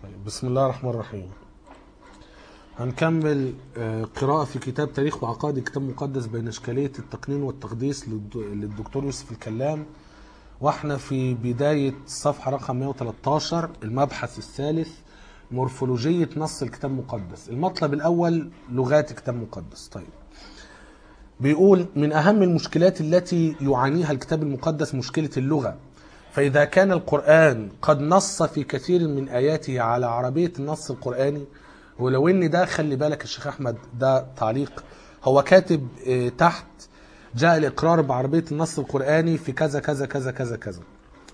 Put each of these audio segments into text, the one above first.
طيب، بسم الله الرحمن الرحيم هنكمل آه، قراءة في كتاب تاريخ وعقائد كتاب مقدس بين إشكالية التقنين والتقديس للد- للدكتور يوسف الكلام واحنا في بداية الصفحة رقم 113 المبحث الثالث مورفولوجية نص الكتاب المقدس المطلب الأول لغات الكتاب المقدس طيب بيقول من أهم المشكلات التي يعانيها الكتاب المقدس مشكلة اللغة فإذا كان القرآن قد نص في كثير من آياته على عربية النص القرآني ولو إن ده خلي بالك الشيخ أحمد ده تعليق هو كاتب آه، تحت جاء الإقرار بعربية النص القرآني في كذا كذا كذا كذا كذا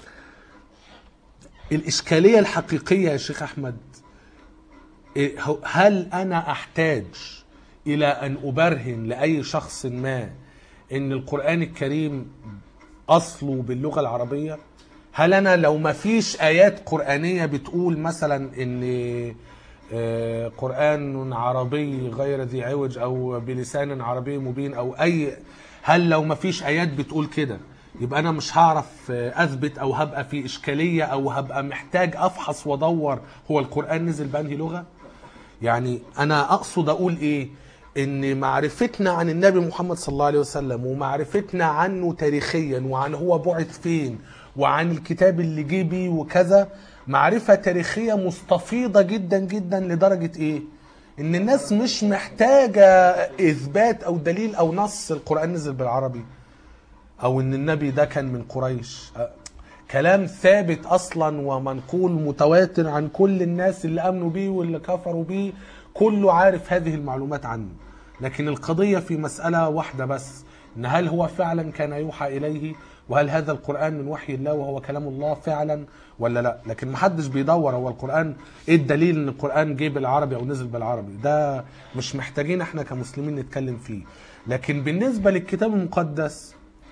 الإشكالية الحقيقية يا شيخ أحمد إيه هو- هل أنا أحتاج إلى أن أبرهن لأي شخص ما أن القرآن الكريم أصله باللغة العربية هل أنا لو ما فيش آيات قرآنية بتقول مثلا أن آه، قرآن عربي غير ذي عوج أو بلسان عربي مبين أو أي هل لو ما فيش آيات بتقول كده يبقى أنا مش هعرف آه، أثبت أو هبقى في إشكالية أو هبقى محتاج أفحص وأدور هو القرآن نزل بأنهي لغة يعني انا اقصد اقول ايه ان معرفتنا عن النبي محمد صلى الله عليه وسلم ومعرفتنا عنه تاريخيا وعن هو بعث فين وعن الكتاب اللي جه بيه وكذا معرفة تاريخية مستفيضة جدا جدا لدرجة ايه ان الناس مش محتاجة اثبات او دليل او نص القرآن نزل بالعربي او ان النبي ده كان من قريش أه، كلام ثابت اصلا ومنقول متواتر عن كل الناس اللي امنوا بيه واللي كفروا بيه كله عارف هذه المعلومات عنه لكن القضية في مسألة واحدة بس ان هل هو فعلا كان يوحى اليه وهل هذا القرآن من وحي الله وهو كلام الله فعلا ولا لا لكن محدش بيدور هو القرآن ايه الدليل ان القرآن جه بالعربي او نزل بالعربي ده مش محتاجين احنا كمسلمين نتكلم فيه لكن بالنسبة للكتاب المقدس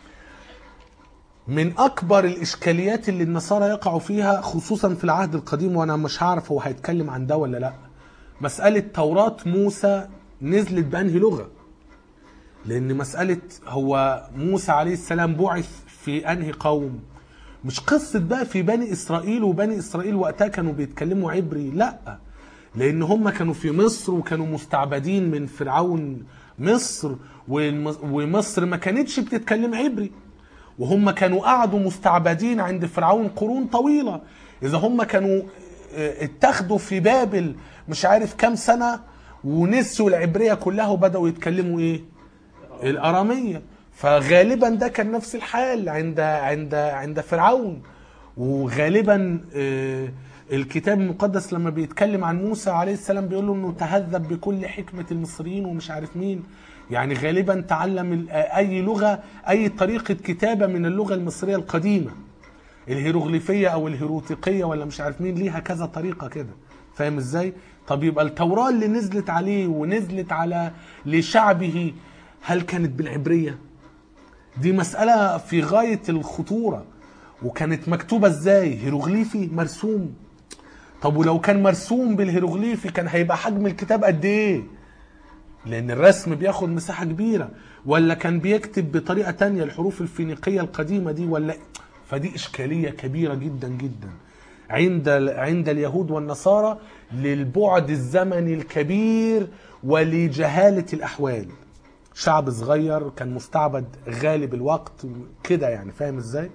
من اكبر الاشكاليات اللي النصارى يقعوا فيها خصوصا في العهد القديم وانا مش هعرف هو هيتكلم عن ده ولا لا مساله توراة موسى نزلت بانهي لغه لان مساله هو موسى عليه السلام بعث في انهي قوم مش قصه بقى في بني اسرائيل وبني اسرائيل وقتها كانوا بيتكلموا عبري لا لان هم كانوا في مصر وكانوا مستعبدين من فرعون مصر والم- ومصر ما كانتش بتتكلم عبري وهم كانوا قعدوا مستعبدين عند فرعون قرون طويلة إذا هم كانوا آه، اتخذوا في بابل مش عارف كام سنة ونسوا العبرية كلها وبدأوا يتكلموا إيه الأرامية فغالبا ده كان نفس الحال عند عند عند فرعون وغالبا آه، الكتاب المقدس لما بيتكلم عن موسى عليه السلام بيقول له انه تهذب بكل حكمة المصريين ومش عارف مين يعني غالبا تعلم ال- آه، اي لغة اي طريقة كتابة من اللغة المصرية القديمة الهيروغليفية او الهيروتيقية ولا مش عارف مين ليها كذا طريقة كده فاهم ازاي طب يبقى التوراة اللي نزلت عليه ونزلت على لشعبه هل كانت بالعبرية دي مسألة في غاية الخطورة وكانت مكتوبة ازاي هيروغليفي مرسوم طب ولو كان مرسوم بالهيروغليفي كان هيبقى حجم الكتاب قد ايه لان الرسم بياخد مساحة كبيرة ولا كان بيكتب بطريقة تانية الحروف الفينيقية القديمة دي ولا فدي اشكالية كبيرة جدا جدا عند عند اليهود والنصارى للبعد الزمني الكبير ولجهالة الاحوال شعب صغير كان مستعبد غالب الوقت كده يعني فاهم ازاي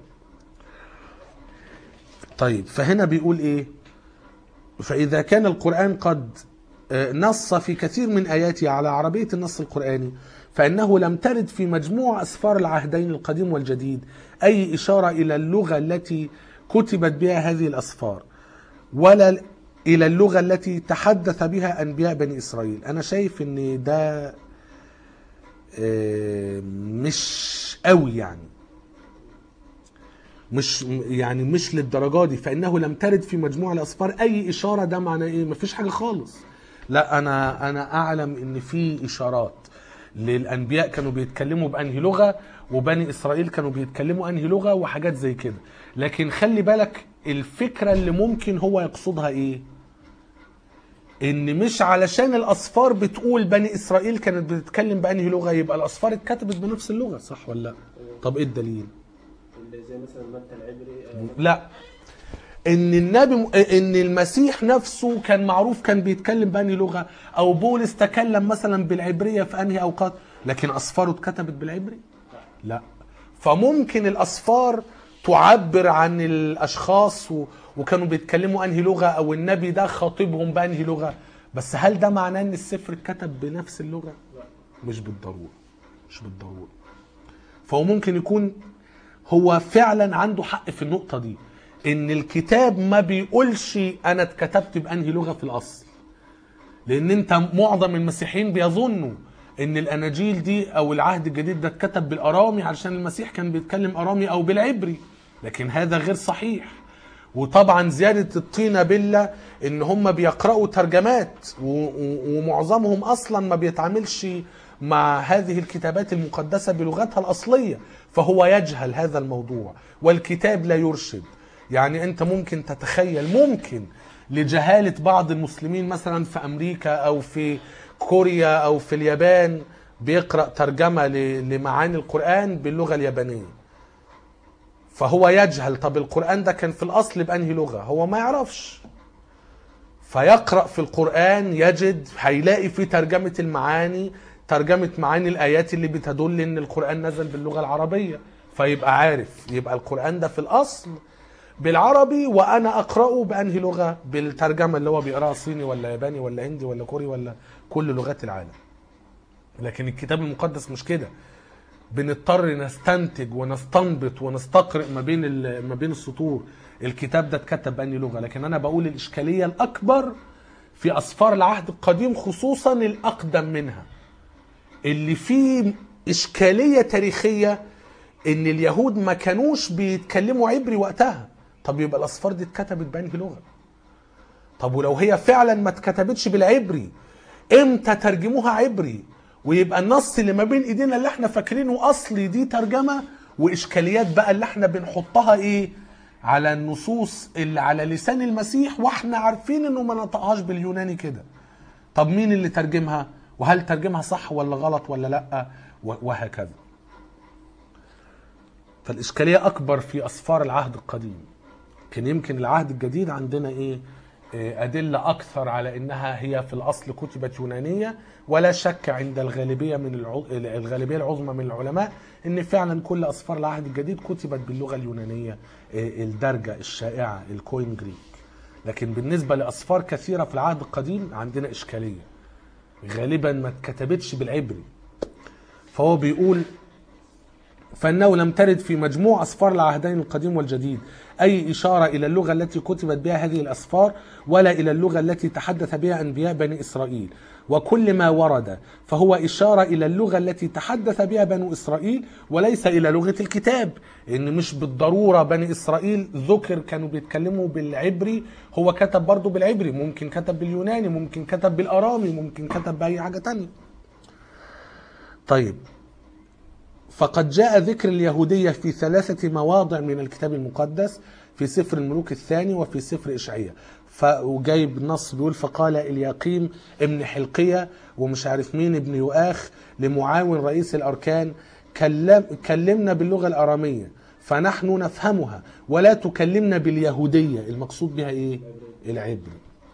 طيب فهنا بيقول ايه فإذا كان القرآن قد آه، نص في كثير من آياته على عربية النص القرآني فإنه لم ترد في مجموع أسفار العهدين القديم والجديد أي إشارة إلى اللغة التي كتبت بها هذه الأسفار ولا إلى اللغة التي تحدث بها أنبياء بني إسرائيل أنا شايف أن ده آه، مش قوي يعني مش يعني مش للدرجه دي فانه لم ترد في مجموع الاسفار اي اشاره ده معناه ايه مفيش حاجه خالص لا انا انا اعلم ان في اشارات للانبياء كانوا بيتكلموا بانهي لغه وبني اسرائيل كانوا بيتكلموا انهي لغه وحاجات زي كده لكن خلي بالك الفكره اللي ممكن هو يقصدها ايه ان مش علشان الاسفار بتقول بني اسرائيل كانت بتتكلم بانهي لغه يبقى الاسفار اتكتبت بنفس اللغه صح ولا لا طب ايه الدليل اللي زي مثلا متى العبري آه، لا ان النبي ان المسيح نفسه كان معروف كان بيتكلم بأنهي لغه او بولس تكلم مثلا بالعبريه في انهي اوقات لكن اسفاره اتكتبت بالعبري لا فممكن الاسفار تعبر عن الاشخاص و... وكانوا بيتكلموا انهي لغه او النبي ده خاطبهم بانهي لغه بس هل ده معناه ان السفر اتكتب بنفس اللغه مش بالضروره مش بالضروره فهو ممكن يكون هو فعلا عنده حق في النقطه دي ان الكتاب ما بيقولش انا اتكتبت بانهي لغه في الاصل لان انت معظم المسيحيين بيظنوا ان الاناجيل دي او العهد الجديد ده اتكتب بالارامي علشان المسيح كان بيتكلم ارامي او بالعبري لكن هذا غير صحيح وطبعا زياده الطينه بله ان هم بيقراوا ترجمات و- و- ومعظمهم اصلا ما بيتعاملش مع هذه الكتابات المقدسه بلغتها الاصليه فهو يجهل هذا الموضوع والكتاب لا يرشد يعني انت ممكن تتخيل ممكن لجهاله بعض المسلمين مثلا في امريكا او في كوريا او في اليابان بيقرا ترجمه ل- لمعاني القران باللغه اليابانيه فهو يجهل طب القرآن ده كان في الأصل بأنهي لغة هو ما يعرفش فيقرأ في القرآن يجد هيلاقي في ترجمة المعاني ترجمة معاني الآيات اللي بتدل إن القرآن نزل باللغة العربية فيبقى عارف يبقى القرآن ده في الأصل بالعربي وأنا أقرأه بأنهي لغة بالترجمة اللي هو بيقراها صيني ولا ياباني ولا هندي ولا كوري ولا كل لغات العالم لكن الكتاب المقدس مش كده بنضطر نستنتج ونستنبط ونستقرئ ما بين ال- ما بين السطور الكتاب ده اتكتب بأنهي لغه لكن انا بقول الاشكاليه الاكبر في اسفار العهد القديم خصوصا الاقدم منها اللي فيه اشكاليه تاريخيه ان اليهود ما كانوش بيتكلموا عبري وقتها طب يبقى الاسفار دي اتكتبت بأنهي لغه طب ولو هي فعلا ما اتكتبتش بالعبري امتى ترجموها عبري ويبقى النص اللي ما بين ايدينا اللي احنا فاكرينه اصلي دي ترجمه واشكاليات بقى اللي احنا بنحطها ايه على النصوص اللي على لسان المسيح واحنا عارفين انه ما نطقهاش باليوناني كده طب مين اللي ترجمها وهل ترجمها صح ولا غلط ولا لا و- وهكذا فالإشكالية أكبر في أسفار العهد القديم كان يمكن العهد الجديد عندنا إيه إيه، أدلة أكثر على إنها هي في الأصل كتبت يونانية ولا شك عند الغالبية من الع... الغالبية العظمى من العلماء إن فعلا كل أسفار العهد الجديد كتبت باللغة اليونانية إيه، الدارجة الشائعة الكوين جريك لكن بالنسبة لأسفار كثيرة في العهد القديم عندنا إشكالية غالبا ما اتكتبتش بالعبري فهو بيقول فإنه لم ترد في مجموع أسفار العهدين القديم والجديد أي إشارة إلى اللغة التي كتبت بها هذه الأسفار ولا إلى اللغة التي تحدث بها أنبياء بني إسرائيل وكل ما ورد فهو إشارة إلى اللغة التي تحدث بها بنو إسرائيل وليس إلى لغة الكتاب إن مش بالضرورة بني إسرائيل ذكر كانوا بيتكلموا بالعبري هو كتب برضه بالعبري ممكن كتب باليوناني ممكن كتب بالأرامي ممكن كتب بأي حاجة تانية طيب فقد جاء ذكر اليهودية في ثلاثة مواضع من الكتاب المقدس في سفر الملوك الثاني وفي سفر إشعياء فجايب نص بيقول فقال الياقيم ابن حلقية ومش عارف مين ابن يؤاخ لمعاون رئيس الأركان كلم كلمنا باللغة الأرامية فنحن نفهمها ولا تكلمنا باليهودية المقصود بها إيه؟ العبري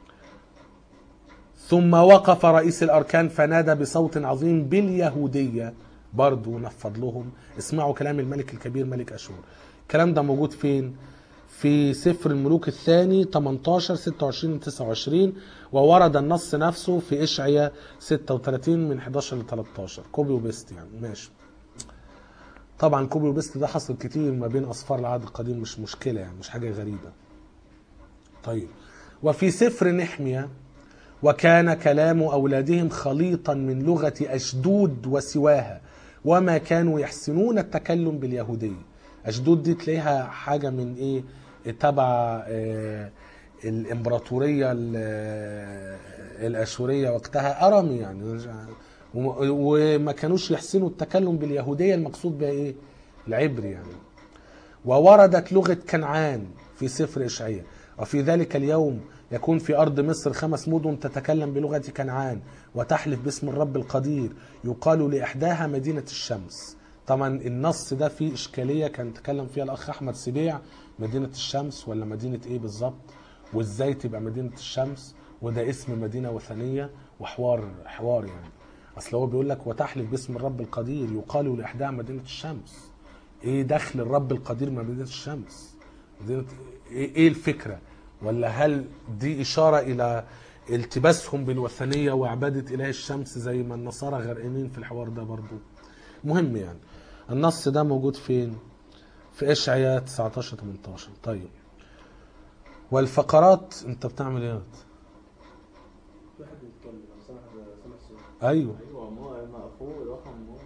ثم وقف رئيس الأركان فنادى بصوت عظيم باليهودية برضو نفض لهم اسمعوا كلام الملك الكبير ملك أشور الكلام ده موجود فين في سفر الملوك الثاني 18 26 29 وورد النص نفسه في إشعياء 36 من 11 ل 13 كوبي وبيست يعني ماشي طبعا كوبي وبيست ده حصل كتير ما بين أسفار العهد القديم مش مشكلة يعني مش حاجة غريبة طيب وفي سفر نحمية وكان كلام أولادهم خليطا من لغة أشدود وسواها وما كانوا يحسنون التكلم باليهودية أشدود دي تلاقيها حاجة من إيه تبع آه، الإمبراطورية ال- آه، الأشورية وقتها أرامي يعني وم- وما كانوش يحسنوا التكلم باليهودية المقصود بها إيه العبري يعني ووردت لغة كنعان في سفر إشعياء وفي ذلك اليوم يكون في أرض مصر خمس مدن تتكلم بلغة كنعان وتحلف باسم الرب القدير يقال لإحداها مدينة الشمس طبعا النص ده فيه اشكاليه كان تكلم فيها الاخ احمد سبيع مدينه الشمس ولا مدينه ايه بالظبط وازاي تبقى مدينه الشمس وده اسم مدينه وثنيه وحوار حوار يعني اصل هو بيقول لك وتحلف باسم الرب القدير يقال لاحداها مدينه الشمس ايه دخل الرب القدير مع مدينه الشمس مدينه ايه إيه الفكره ولا هل دي اشاره الى التباسهم بالوثنيه وعباده اله الشمس زي ما النصارى غرقانين في الحوار ده برضو مهم يعني النص ده موجود فين في اشعياء 19 18 طيب والفقرات انت بتعمل ايه واحد بيتكلم انا سامع سامع صوت ايوه ايوه ما ما اخوه رقم ما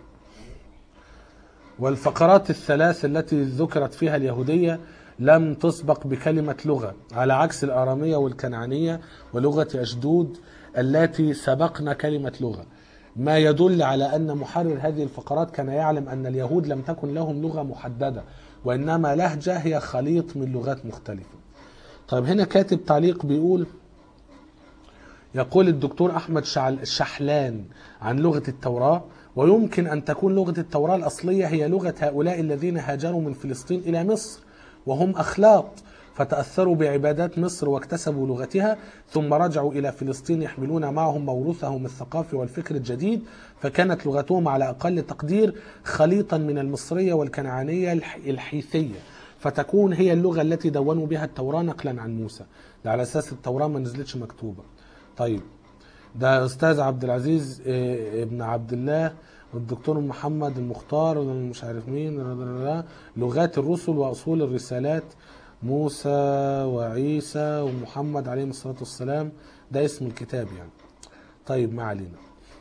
والفقرات الثلاث التي ذكرت فيها اليهودية لم تسبق بكلمة لغة على عكس الآرامية والكنعانية ولغة أشدود التي سبقنا كلمة لغة ما يدل على أن محرر هذه الفقرات كان يعلم أن اليهود لم تكن لهم لغة محددة وإنما لهجة هي خليط من لغات مختلفة طيب هنا كاتب تعليق بيقول يقول الدكتور أحمد شعل- شحلان عن لغة التوراة ويمكن أن تكون لغة التوراة الأصلية هي لغة هؤلاء الذين هاجروا من فلسطين إلى مصر وهم أخلاط فتأثروا بعبادات مصر واكتسبوا لغتها ثم رجعوا إلى فلسطين يحملون معهم موروثهم الثقافي والفكر الجديد فكانت لغتهم على أقل تقدير خليطا من المصرية والكنعانية الح- الحيثية فتكون هي اللغة التي دونوا بها التوراة نقلا عن موسى ده على أساس التوراة ما نزلتش مكتوبة طيب ده استاذ عبد العزيز إيه، ابن عبد الله والدكتور محمد المختار مش عارف مين لا لا لا لا. لغات الرسل واصول الرسالات موسى وعيسى ومحمد عليهم الصلاه والسلام ده اسم الكتاب يعني طيب ما علينا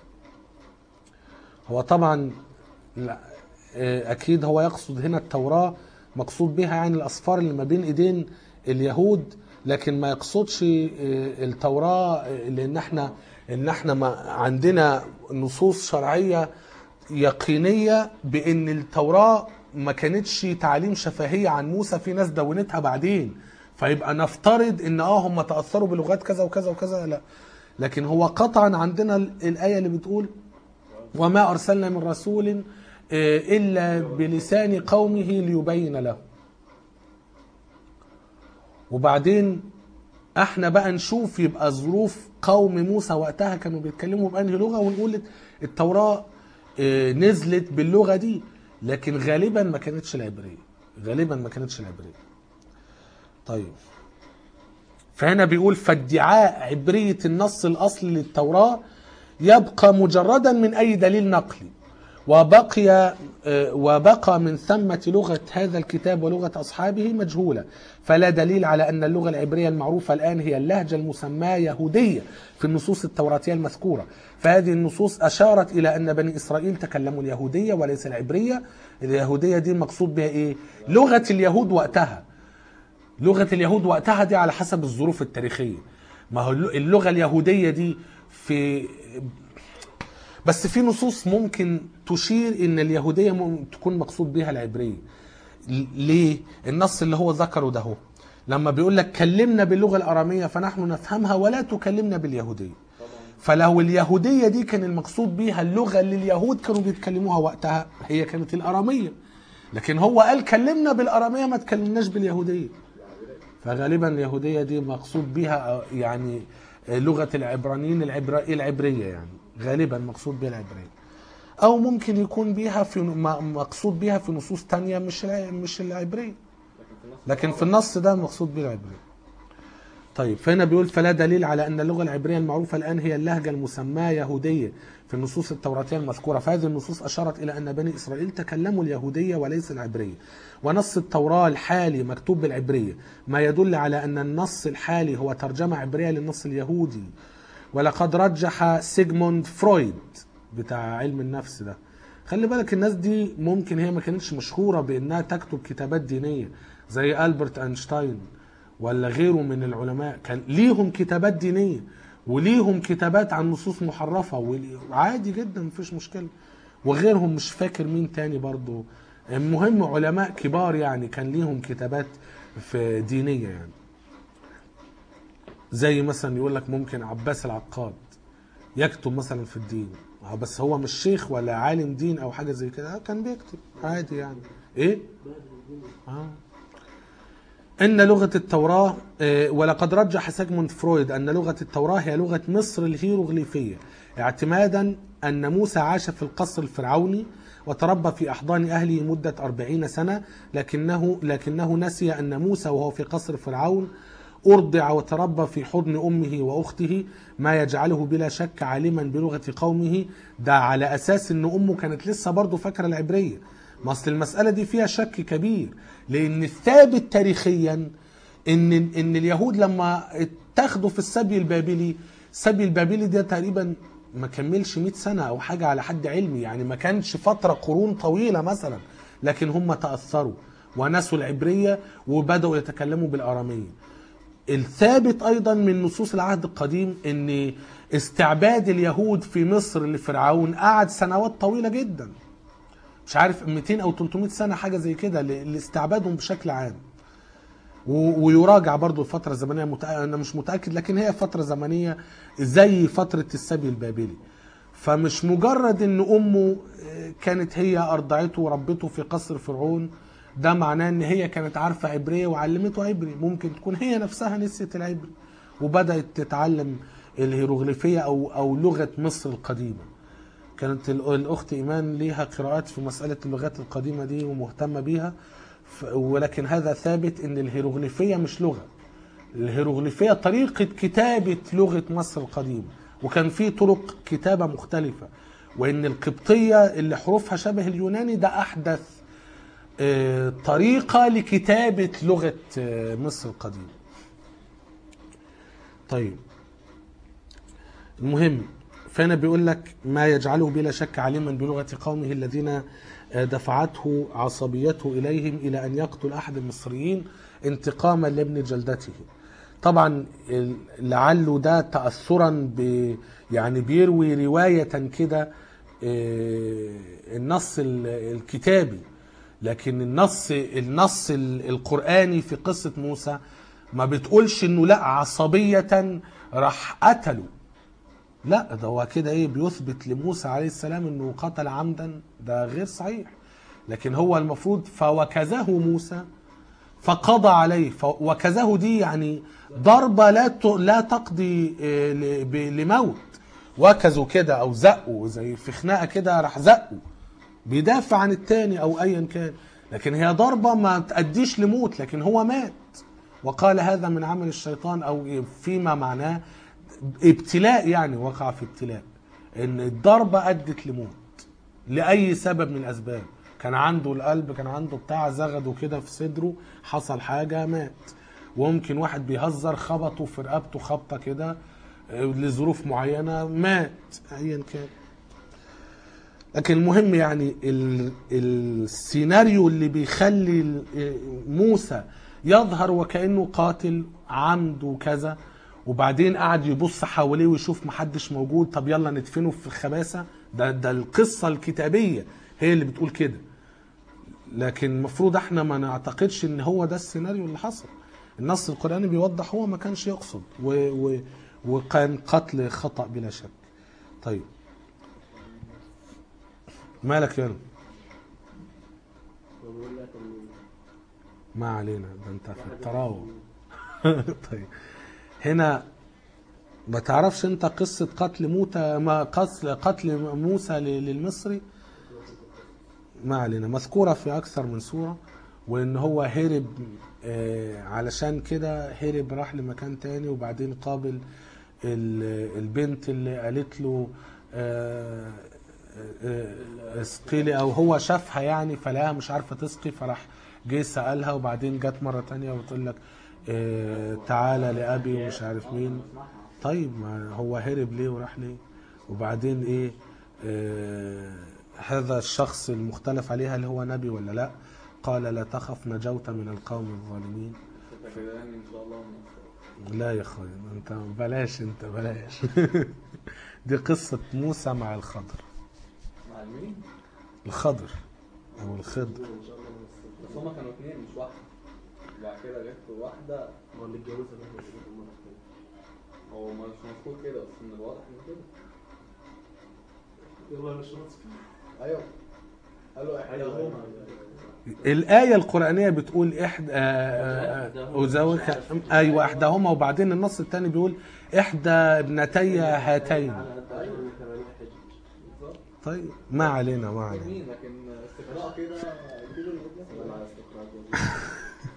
هو طبعا لا إيه، اكيد هو يقصد هنا التوراه مقصود بها يعني الاسفار اللي ما بين ايدين اليهود لكن ما يقصدش إيه، التوراه إيه، لان احنا ان احنا ما عندنا نصوص شرعيه يقينيه بان التوراه ما كانتش تعليم شفهيه عن موسى في ناس دونتها بعدين فيبقى نفترض ان اه هم تاثروا بلغات كذا وكذا وكذا لا لكن هو قطعا عندنا ال- الايه اللي بتقول وما ارسلنا من رسول آه، الا بلسان قومه ليبين له وبعدين احنا بقى نشوف يبقى ظروف قوم موسى وقتها كانوا بيتكلموا بانهي لغه ونقول التوراه آه، نزلت باللغه دي لكن غالبا ما كانتش العبريه غالبا ما كانتش العبريه طيب فهنا بيقول فادعاء عبريه النص الاصلي للتوراه يبقى مجردا من اي دليل نقلي وبقي آه، وبقى من ثمة لغة هذا الكتاب ولغة أصحابه مجهولة فلا دليل على أن اللغة العبرية المعروفة الآن هي اللهجة المسماة يهودية في النصوص التوراتية المذكورة فهذه النصوص أشارت إلى أن بني إسرائيل تكلموا اليهودية وليس العبرية اليهودية دي مقصود بها إيه لغة اليهود وقتها لغة اليهود وقتها دي على حسب الظروف التاريخية ما هو اللغة اليهودية دي في بس في نصوص ممكن تشير ان اليهوديه ممكن تكون مقصود بها العبريه ل- ليه النص اللي هو ذكره ده هو لما بيقول لك كلمنا باللغه الاراميه فنحن نفهمها ولا تكلمنا باليهوديه فلو اليهوديه دي كان المقصود بيها اللغه اللي اليهود كانوا بيتكلموها وقتها هي كانت الاراميه لكن هو قال كلمنا بالاراميه ما تكلمناش باليهوديه فغالبا اليهوديه دي مقصود بها يعني لغه العبرانيين العبر... العبريه يعني غالبا مقصود بها العبريه او ممكن يكون بيها في م- مقصود بيها في نصوص تانية مش الع- مش العبريه لكن في النص ده مقصود بيه العبريه طيب فهنا بيقول فلا دليل على ان اللغه العبريه المعروفه الان هي اللهجه المسماه يهوديه في النصوص التوراتيه المذكوره فهذه النصوص اشارت الى ان بني اسرائيل تكلموا اليهوديه وليس العبريه ونص التوراه الحالي مكتوب بالعبريه ما يدل على ان النص الحالي هو ترجمه عبريه للنص اليهودي ولقد رجح سيجموند فرويد بتاع علم النفس ده خلي بالك الناس دي ممكن هي ما كانتش مشهوره بانها تكتب كتابات دينيه زي البرت اينشتاين ولا غيره من العلماء كان ليهم كتابات دينيه وليهم كتابات عن نصوص محرفه ول- وعادي جدا مفيش مشكله وغيرهم مش فاكر مين تاني برضو المهم علماء كبار يعني كان ليهم كتابات في دينيه يعني زي مثلا يقول لك ممكن عباس العقاد يكتب مثلا في الدين اه بس هو مش شيخ ولا عالم دين او حاجه زي كده كان بيكتب عادي يعني ايه آه. ان لغه التوراه آه، ولقد رجح سيجموند فرويد ان لغه التوراه هي لغه مصر الهيروغليفيه اعتمادا ان موسى عاش في القصر الفرعوني وتربى في احضان اهله مده أربعين سنه لكنه لكنه نسي ان موسى وهو في قصر فرعون أرضع وتربى في حضن أمه وأخته ما يجعله بلا شك عالما بلغة قومه ده على أساس أن أمه كانت لسه برضه فاكرة العبرية ما أصل المسألة دي فيها شك كبير لأن الثابت تاريخيا إن إن اليهود لما اتخذوا في السبي البابلي السبي البابلي ده تقريبا ما كملش 100 سنة أو حاجة على حد علمي يعني ما كانش فترة قرون طويلة مثلا لكن هم تأثروا ونسوا العبرية وبدأوا يتكلموا بالآرامية الثابت ايضا من نصوص العهد القديم ان استعباد اليهود في مصر لفرعون قعد سنوات طويله جدا مش عارف 200 او 300 سنه حاجه زي كده ل- لاستعبادهم بشكل عام و- ويراجع برضو الفترة الزمنية متأ... أنا مش متأكد لكن هي فترة زمنية زي فترة السبي البابلي فمش مجرد ان امه آه، كانت هي ارضعته وربته في قصر فرعون ده معناه ان هي كانت عارفة عبرية وعلمته عبري ممكن تكون هي نفسها نسيت العبري وبدأت تتعلم الهيروغليفية او او لغة مصر القديمة كانت ال- الاخت ايمان ليها قراءات في مساله اللغات القديمه دي ومهتمه بيها ف- ولكن هذا ثابت ان الهيروغليفيه مش لغه الهيروغليفيه طريقه كتابه لغه مصر القديمه وكان في طرق كتابه مختلفه وان القبطيه اللي حروفها شبه اليوناني ده احدث آه، طريقه لكتابه لغه آه، مصر القديمه طيب المهم فهنا بيقول لك ما يجعله بلا شك عالما بلغة قومه الذين دفعته عصبيته إليهم إلى أن يقتل أحد المصريين انتقاما لابن جلدته طبعا ال- لعله ده تأثرا ب يعني بيروي رواية كده آه، النص ال- الكتابي لكن النص النص ال- القرآني في قصة موسى ما بتقولش انه لا عصبية راح قتله لا ده هو كده ايه بيثبت لموسى عليه السلام انه قتل عمدا ده غير صحيح لكن هو المفروض فوكزه موسى فقضى عليه ف- وكزه دي يعني ضربة لا ت- لا تقضي آه، ل- ب- لموت وكزوا كده او زقوا زي في خناقة كده راح زقوا بيدافع عن التاني او ايا كان لكن هي ضربة ما تأديش لموت لكن هو مات وقال هذا من عمل الشيطان او فيما معناه ابتلاء يعني وقع في ابتلاء ان الضربة ادت لموت لاي سبب من الاسباب كان عنده القلب كان عنده بتاع زغده كده في صدره حصل حاجة مات وممكن واحد بيهزر خبطه في رقبته خبطة كده آه، لظروف معينة مات ايا كان لكن المهم يعني ال- السيناريو اللي بيخلي ال- موسى يظهر وكأنه قاتل عمد وكذا وبعدين قعد يبص حواليه ويشوف محدش موجود طب يلا ندفنه في الخباثة ده ده القصة الكتابية هي اللي بتقول كده لكن المفروض احنا ما نعتقدش ان هو ده السيناريو اللي حصل النص القرآني بيوضح هو ما كانش يقصد و و وكان قتل خطأ بلا شك طيب مالك يا ولد؟ هو بيقول لك ان ما علينا ده انت في التراوح طيب هنا ما تعرفش انت قصة قتل موتى ما قتل قتل موسى ل- للمصري ما علينا مذكورة في أكثر من سورة وإن هو هرب آه، علشان كده هرب راح لمكان تاني وبعدين قابل ال- البنت اللي قالت له آه، آه، اسقي لي او هو شافها يعني فلاها مش عارفه تسقي فراح جه سالها وبعدين جت مره تانية وتقول لك آه، تعالى لابي ومش عارف مين طيب ما هو هرب ليه وراح ليه وبعدين ايه آه، هذا الشخص المختلف عليها اللي هو نبي ولا لا قال لا تخف نجوت من القوم الظالمين فكده يعني ان شاء الله من لا يا اخويا انت بلاش انت بلاش دي قصة موسى مع الخضر مع المين؟ الخضر او الخضر ان شاء الله نستفيد. بس هما كانوا اتنين مش واحدة وبعد كده جت واحدة هو اللي اتجوزها ده مش المره الثانيه هو مش مذكور كده بس من الواضح انه كده يلا يا شرطك ايوه قالوا احداهما الآية القرآنية بتقول إحدى آه، آه، أزوجك أيوة إحداهما وبعدين النص الثاني بيقول إحدى ابنتي هاتين على قد أجل ثمانية حجج بالظبط طيب ما علينا ما علينا مين لكن استقراء كده كده اللي ولا على بتنزل. استقرار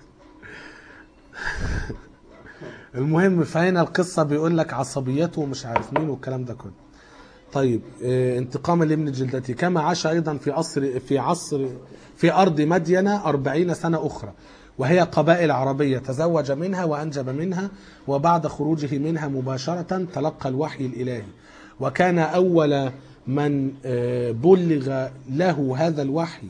المهم فهنا القصة بيقول لك عصبيته ومش عارف مين والكلام ده كله طيب آه، انتقاما لابن جلدته كما عاش أيضا في عصر في عصر في أرض مدينة أربعين سنة أخرى وهي قبائل عربية تزوج منها وأنجب منها وبعد خروجه منها مباشرة تلقى الوحي الإلهي وكان أول من آه، بلغ له هذا الوحي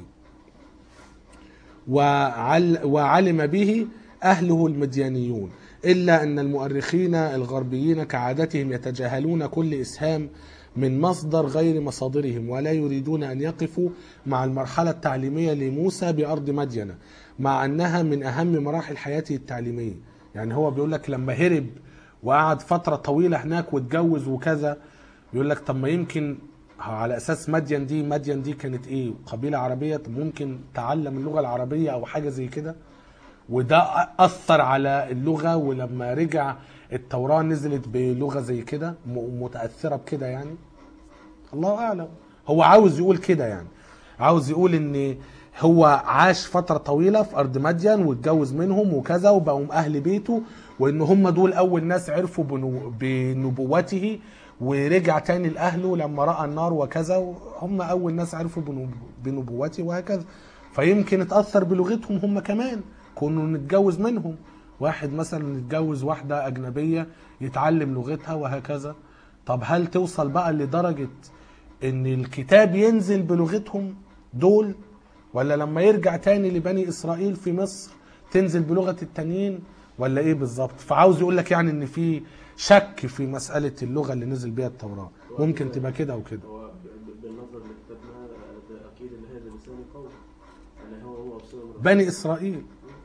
وعل وعلم به أهله المديانيون إلا أن المؤرخين الغربيين كعادتهم يتجاهلون كل إسهام من مصدر غير مصادرهم ولا يريدون أن يقفوا مع المرحلة التعليمية لموسى بأرض مدينة مع أنها من أهم مراحل حياته التعليمية يعني هو بيقول لك لما هرب وقعد فترة طويلة هناك واتجوز وكذا يقول لك طب ما يمكن على اساس مدين دي مدين دي كانت ايه قبيله عربيه طب ممكن تعلم اللغه العربيه او حاجه زي كده وده اثر على اللغه ولما رجع التوراه نزلت بلغه زي كده م- متاثره بكده يعني الله اعلم هو عاوز يقول كده يعني عاوز يقول ان هو عاش فتره طويله في ارض مدين واتجوز منهم وكذا وبقوا اهل بيته وان هم دول اول ناس عرفوا بنو- بنبوته ورجع تاني لاهله لما راى النار وكذا هم اول ناس عرفوا بنو- بنبوته وهكذا فيمكن اتاثر بلغتهم هم كمان كونوا نتجوز منهم واحد مثلا يتجوز واحده اجنبيه يتعلم لغتها وهكذا طب هل توصل بقى لدرجه ان الكتاب ينزل بلغتهم دول ولا لما يرجع تاني لبني اسرائيل في مصر تنزل بلغه التانيين ولا ايه بالظبط فعاوز يقول لك يعني ان في شك في مساله اللغه اللي نزل بيها التوراه ممكن تبقى كده وكده هو ب- ب- بالنظر لكتابنا ده اكيد ان هذا لسان قوي يعني هو هو بصير بني اسرائيل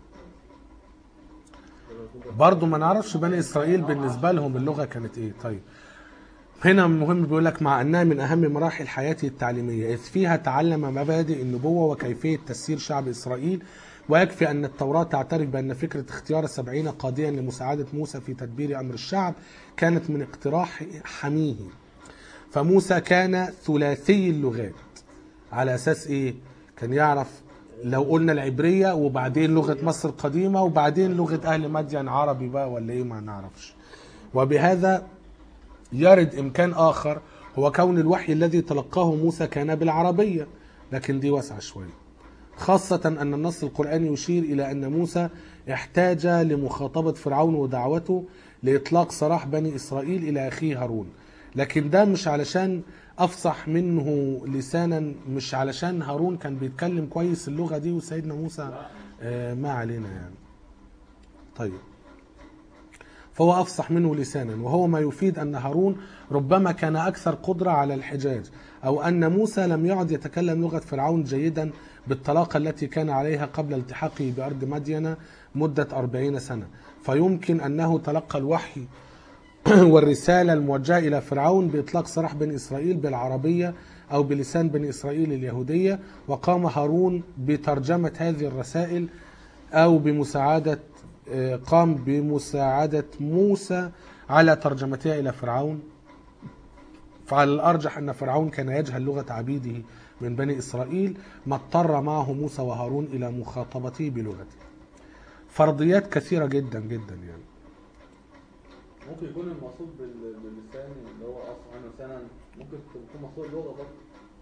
برضه ما نعرفش بني اسرائيل بالنسبه لهم اللغه كانت ايه طيب هنا المهم بيقول لك مع انها من اهم مراحل حياته التعليميه اذ فيها تعلم مبادئ النبوه وكيفيه تسيير شعب اسرائيل ويكفي ان التوراه تعترف بان فكره اختيار السبعين قاضيا لمساعده موسى في تدبير امر الشعب كانت من اقتراح حميه فموسى كان ثلاثي اللغات على اساس ايه كان يعرف لو قلنا العبريه وبعدين لغه مصر القديمه وبعدين لغه اهل مدين عربي بقى ولا ايه ما نعرفش وبهذا يرد امكان اخر هو كون الوحي الذي تلقاه موسى كان بالعربيه لكن دي واسعه شويه خاصة أن النص القرآني يشير إلى أن موسى احتاج لمخاطبة فرعون ودعوته لإطلاق سراح بني إسرائيل إلى أخيه هارون لكن ده مش علشان أفصح منه لسانا مش علشان هارون كان بيتكلم كويس اللغة دي وسيدنا موسى آه ما علينا يعني طيب فهو أفصح منه لسانا وهو ما يفيد أن هارون ربما كان أكثر قدرة على الحجاج أو أن موسى لم يعد يتكلم لغة فرعون جيدا بالطلاقة التي كان عليها قبل التحاقه بأرض مدينة مدة أربعين سنة فيمكن أنه تلقى الوحي والرسالة الموجهة إلى فرعون بإطلاق سراح بني إسرائيل بالعربية أو بلسان بني إسرائيل اليهودية وقام هارون بترجمة هذه الرسائل أو بمساعدة آه، قام بمساعدة موسى على ترجمتها إلى فرعون فعلى الأرجح أن فرعون كان يجهل لغة عبيده من بني إسرائيل ما اضطر معه موسى وهارون إلى مخاطبته بلغته فرضيات كثيرة جدا جدا يعني ممكن يكون المقصود بال- باللسان اللي هو اصلا عنه لسانا ممكن تكون مقصود لغه برضه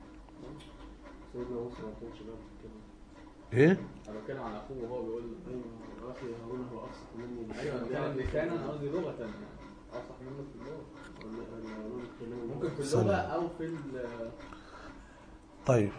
سيدنا موسى ما كانش بقى كده إيه؟ انا بتكلم عن اخوه وهو بيقول ايوه اخي هارون هو افصح مني ايوه انا بتكلم لسانا قصدي لغه يعني اصح منه في اللغه ممكن في اللغه او في ال- طيب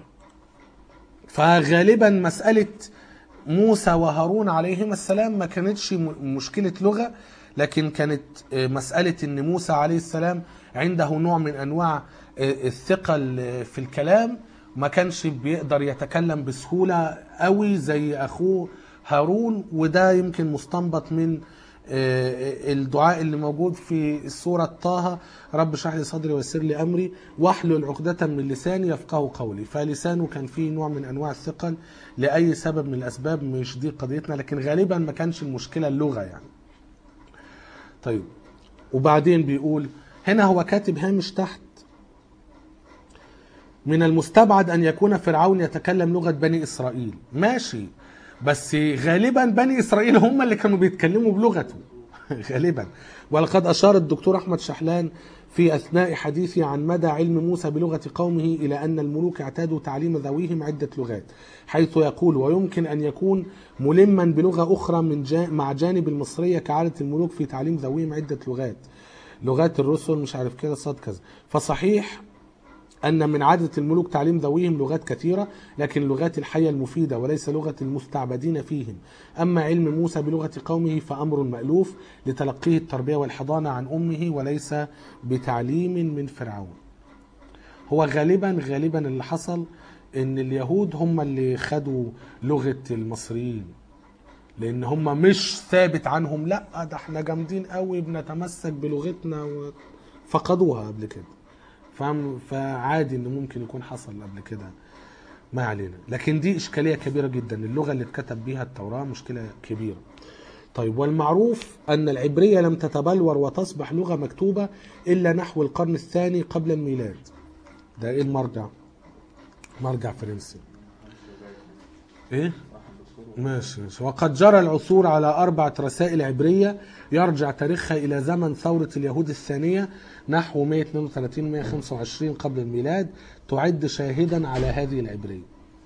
فغالبا مسألة موسى وهارون عليهما السلام ما كانتش م- مشكلة لغة لكن كانت آه، مسألة ان موسى عليه السلام عنده نوع من انواع آه، الثقل آه، في الكلام ما كانش بيقدر يتكلم بسهولة قوي زي اخوه هارون وده يمكن مستنبط من آه، الدعاء اللي موجود في سورة طه رب اشرح لي صدري ويسر لي أمري واحلل عقدة من لساني يفقه قولي فلسانه كان فيه نوع من أنواع الثقل لأي سبب من الأسباب مش دي قضيتنا لكن غالبا ما كانش المشكلة اللغة يعني طيب وبعدين بيقول هنا هو كاتب هامش تحت من المستبعد أن يكون فرعون يتكلم لغة بني إسرائيل ماشي بس غالبا بني إسرائيل هم اللي كانوا بيتكلموا بلغته غالبا ولقد أشار الدكتور أحمد شحلان في أثناء حديثه عن مدى علم موسى بلغة قومه إلى أن الملوك اعتادوا تعليم ذويهم عدة لغات حيث يقول ويمكن أن يكون ملما بلغة أخرى من جا مع جانب المصرية كعادة الملوك في تعليم ذويهم عدة لغات لغات الرسل مش عارف كده صاد كذا فصحيح أن من عادة الملوك تعليم ذويهم لغات كثيرة لكن اللغات الحية المفيدة وليس لغة المستعبدين فيهم أما علم موسى بلغة قومه فأمر مألوف لتلقيه التربية والحضانة عن أمه وليس بتعليم من فرعون هو غالبا غالبا اللي حصل ان اليهود هم اللي خدوا لغة المصريين لان هم مش ثابت عنهم لا ده احنا جامدين قوي بنتمسك بلغتنا و... فقدوها قبل كده فاهم فعادي انه ممكن يكون حصل قبل كده ما علينا لكن دي اشكاليه كبيره جدا اللغه اللي اتكتب بيها التوراه مشكله كبيره طيب والمعروف ان العبريه لم تتبلور وتصبح لغه مكتوبه الا نحو القرن الثاني قبل الميلاد ده ايه المرجع مرجع فرنسي ايه ماشي ماشي وقد جرى العثور على أربعة رسائل عبرية يرجع تاريخها إلى زمن ثورة اليهود الثانية نحو 132 125 قبل الميلاد تعد شاهدا على هذه العبرية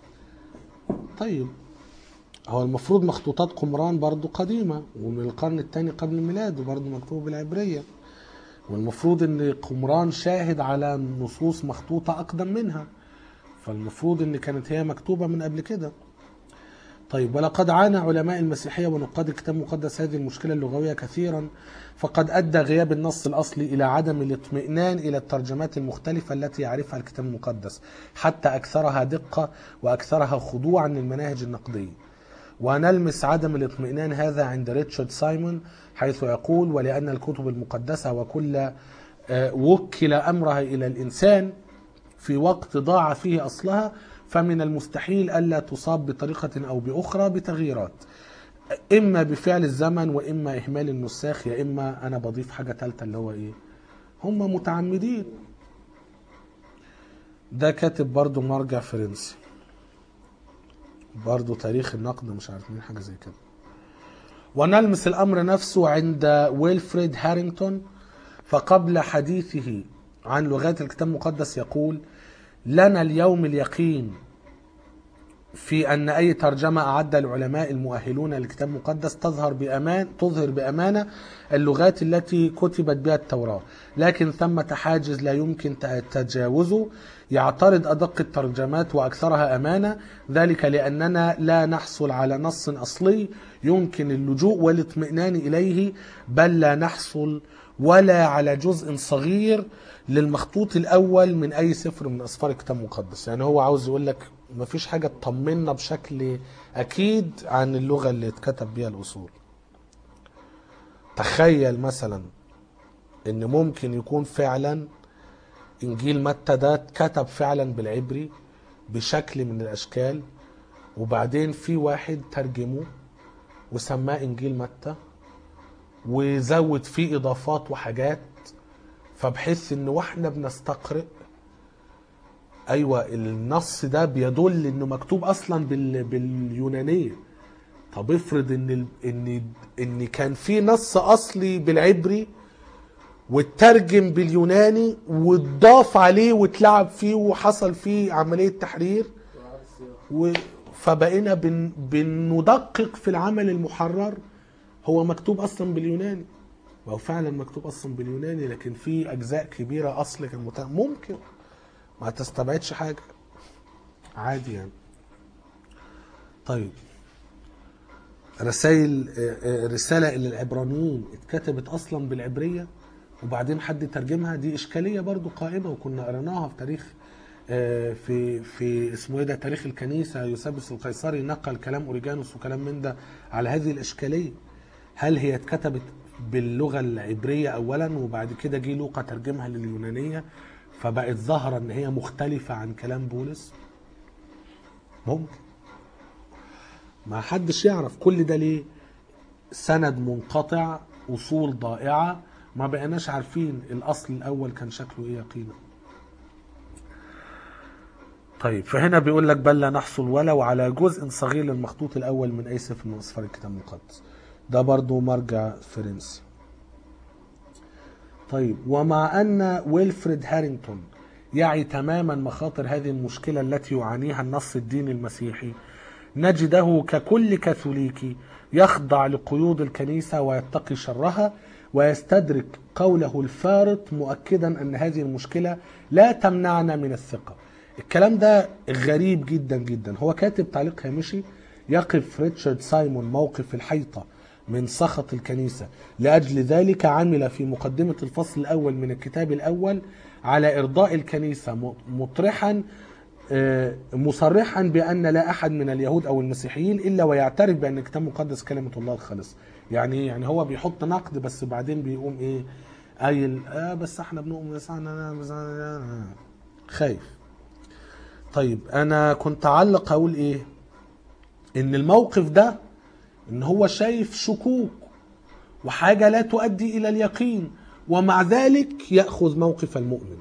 طيب هو المفروض مخطوطات قمران برضو قديمة ومن القرن الثاني قبل الميلاد وبرضو مكتوب بالعبرية والمفروض ان قمران شاهد على نصوص مخطوطة أقدم منها فالمفروض ان كانت هي مكتوبة من قبل كده طيب ولقد عانى علماء المسيحية ونقاد الكتاب المقدس هذه المشكلة اللغوية كثيرا فقد أدى غياب النص الأصلي إلى عدم الاطمئنان إلى الترجمات المختلفة التي يعرفها الكتاب المقدس حتى أكثرها دقة وأكثرها خضوعا للمناهج النقدية ونلمس عدم الاطمئنان هذا عند ريتشارد سايمون حيث يقول ولأن الكتب المقدسة وكل آه، وكل أمرها إلى الإنسان في وقت ضاع فيه أصلها فمن المستحيل ألا تصاب بطريقة أو بأخرى بتغييرات إما بفعل الزمن وإما إهمال النساخ يا إما أنا بضيف حاجة ثالثة اللي هو إيه هم متعمدين ده كاتب برضو مرجع فرنسي برضو تاريخ النقد مش عارف مين حاجة زي كده ونلمس الأمر نفسه عند ويلفريد هارينغتون فقبل حديثه عن لغات الكتاب المقدس يقول لنا اليوم اليقين في أن أي ترجمة أعد العلماء المؤهلون للكتاب المقدس تظهر بأمان تظهر بأمانة اللغات التي كتبت بها التوراة لكن ثمة حاجز لا يمكن تجاوزه يعترض أدق الترجمات وأكثرها أمانة ذلك لأننا لا نحصل على نص أصلي يمكن اللجوء والاطمئنان إليه بل لا نحصل ولا على جزء صغير للمخطوط الأول من أي سفر من أسفار الكتاب المقدس يعني هو عاوز يقول لك مفيش حاجة تطمنا بشكل أكيد عن اللغة اللي اتكتب بيها الأصول تخيل مثلا ان ممكن يكون فعلا انجيل متى ده اتكتب فعلا بالعبري بشكل من الاشكال وبعدين في واحد ترجمه وسماه انجيل متى وزود فيه اضافات وحاجات فبحيث ان واحنا بنستقرئ ايوه النص ده بيدل انه مكتوب اصلا بال... باليونانيه طب افرض ان ال... ان ان كان في نص اصلي بالعبري واترجم باليوناني واتضاف عليه واتلعب فيه وحصل فيه عمليه تحرير و... فبقينا بن... بندقق في العمل المحرر هو مكتوب اصلا باليوناني ما هو فعلا مكتوب اصلا باليوناني لكن في اجزاء كبيره اصل كان مت... ممكن ما تستبعدش حاجه عادي يعني طيب رسائل رسالة إلى العبرانيين اتكتبت أصلا بالعبرية وبعدين حد ترجمها دي إشكالية برضو قائمة وكنا قريناها في تاريخ في في اسمه ايه ده تاريخ الكنيسة يوسابس القيصري نقل كلام أوريجانوس وكلام من ده على هذه الإشكالية هل هي اتكتبت باللغه العبريه اولا وبعد كده جه لوقا ترجمها لليونانيه فبقت ظاهره ان هي مختلفه عن كلام بولس ممكن ما حدش يعرف كل ده ليه سند منقطع اصول ضائعه ما بقيناش عارفين الاصل الاول كان شكله ايه يقينا طيب فهنا بيقول لك بل لا نحصل ولو على جزء صغير للمخطوط الاول من اي سفر من اسفار الكتاب المقدس ده برضو مرجع فرنسي طيب ومع ان ويلفريد هارينغتون يعي تماما مخاطر هذه المشكله التي يعانيها النص الديني المسيحي نجده ككل كاثوليكي يخضع لقيود الكنيسه ويتقي شرها ويستدرك قوله الفارط مؤكدا ان هذه المشكله لا تمنعنا من الثقه. الكلام ده غريب جدا جدا، هو كاتب تعليق هامشي يقف ريتشارد سايمون موقف الحيطه من سخط الكنيسه، لاجل ذلك عمل في مقدمه الفصل الاول من الكتاب الاول على ارضاء الكنيسه مطرحا آه، مصرحا بان لا احد من اليهود او المسيحيين الا ويعترف بان الكتاب المقدس كلمه الله الخالصه يعني إيه؟ يعني هو بيحط نقد بس بعدين بيقوم ايه قايل آه بس احنا بنؤمن بس احنا بس أنا- خايف طيب انا كنت اعلق اقول ايه ان الموقف ده ان هو شايف شكوك وحاجه لا تؤدي الى اليقين ومع ذلك ياخذ موقف المؤمن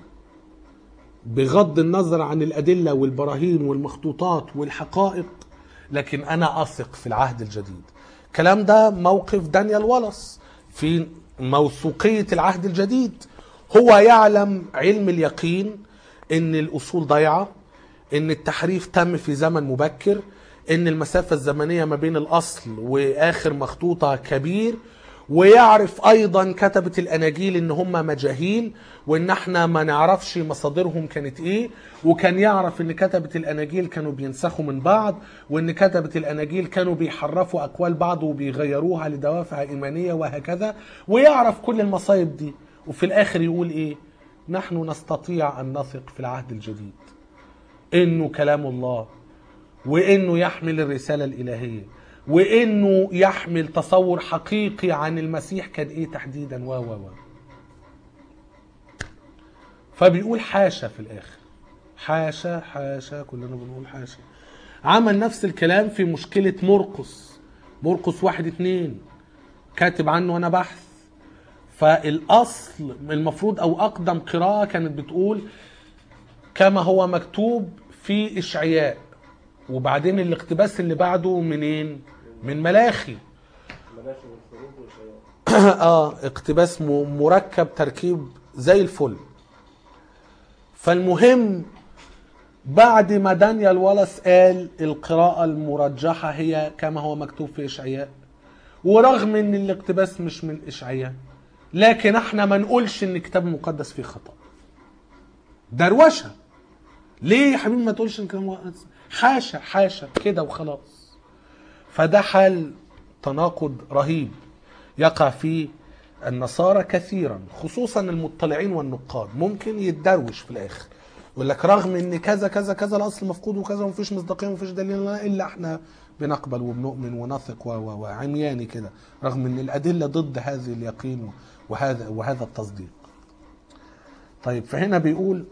بغض النظر عن الأدلة والبراهين والمخطوطات والحقائق لكن أنا أثق في العهد الجديد الكلام ده موقف دانيال ولس في موثوقية العهد الجديد هو يعلم علم اليقين ان الأصول ضيعة ان التحريف تم في زمن مبكر ان المسافة الزمنية ما بين الأصل وآخر مخطوطة كبير ويعرف ايضا كتبة الاناجيل ان هم مجاهيل وان احنا ما نعرفش مصادرهم كانت ايه وكان يعرف ان كتبة الاناجيل كانوا بينسخوا من بعض وان كتبة الاناجيل كانوا بيحرفوا اقوال بعض وبيغيروها لدوافع ايمانية وهكذا ويعرف كل المصايب دي وفي الاخر يقول ايه نحن نستطيع ان نثق في العهد الجديد انه كلام الله وانه يحمل الرساله الالهيه وانه يحمل تصور حقيقي عن المسيح كان ايه تحديدا و و و فبيقول حاشا في الاخر حاشا حاشا كلنا بنقول حاشا عمل نفس الكلام في مشكلة مرقس مرقس واحد اتنين كاتب عنه انا بحث فالاصل المفروض او اقدم قراءة كانت بتقول كما هو مكتوب في اشعياء وبعدين الاقتباس اللي بعده منين من ملاخي ملاش والحروف والشياطين اه اقتباس م- مركب تركيب زي الفل فالمهم بعد ما دانيال ولس قال القراءة المرجحة هي كما هو مكتوب في إشعياء ورغم ان الاقتباس مش من إشعياء لكن احنا ما نقولش ان الكتاب المقدس فيه خطأ دروشة ليه يا حبيبي ما تقولش ان الكتاب المقدس حاشا حاشا كده وخلاص فده حال تناقض رهيب يقع فيه النصارى كثيرا خصوصا المطلعين والنقاد ممكن يتدروش في الاخر يقول لك رغم ان كذا كذا كذا الاصل مفقود وكذا ومفيش مصداقيه ومفيش دليل لنا الا احنا بنقبل وبنؤمن ونثق و- و- وعمياني كده رغم ان الادله ضد هذه اليقين وهذا وهذا التصديق. طيب فهنا بيقول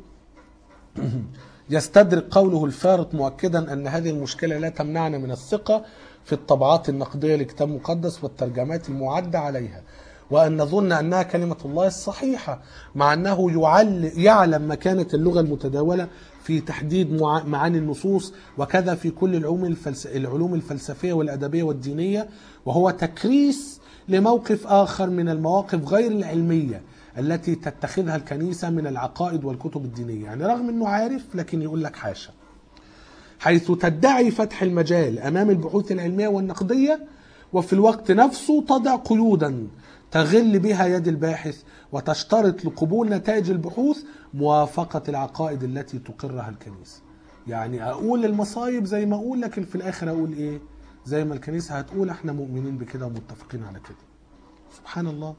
يستدرك قوله الفارط مؤكدا ان هذه المشكله لا تمنعنا من الثقه في الطبعات النقديه لكتاب مقدس والترجمات المعده عليها وان نظن انها كلمه الله الصحيحه مع انه يعل يعلم مكانه اللغه المتداوله في تحديد مع- معاني النصوص وكذا في كل العلوم الفلس... العلوم الفلسفيه والادبيه والدينيه وهو تكريس لموقف اخر من المواقف غير العلميه التي تتخذها الكنيسه من العقائد والكتب الدينيه يعني رغم انه عارف لكن يقول لك حاشا حيث تدعي فتح المجال امام البحوث العلميه والنقديه وفي الوقت نفسه تضع قيودا تغل بها يد الباحث وتشترط لقبول نتائج البحوث موافقه العقائد التي تقرها الكنيسه. يعني اقول المصايب زي ما اقول لكن في الاخر اقول ايه؟ زي ما الكنيسه هتقول احنا مؤمنين بكده ومتفقين على كده. سبحان الله.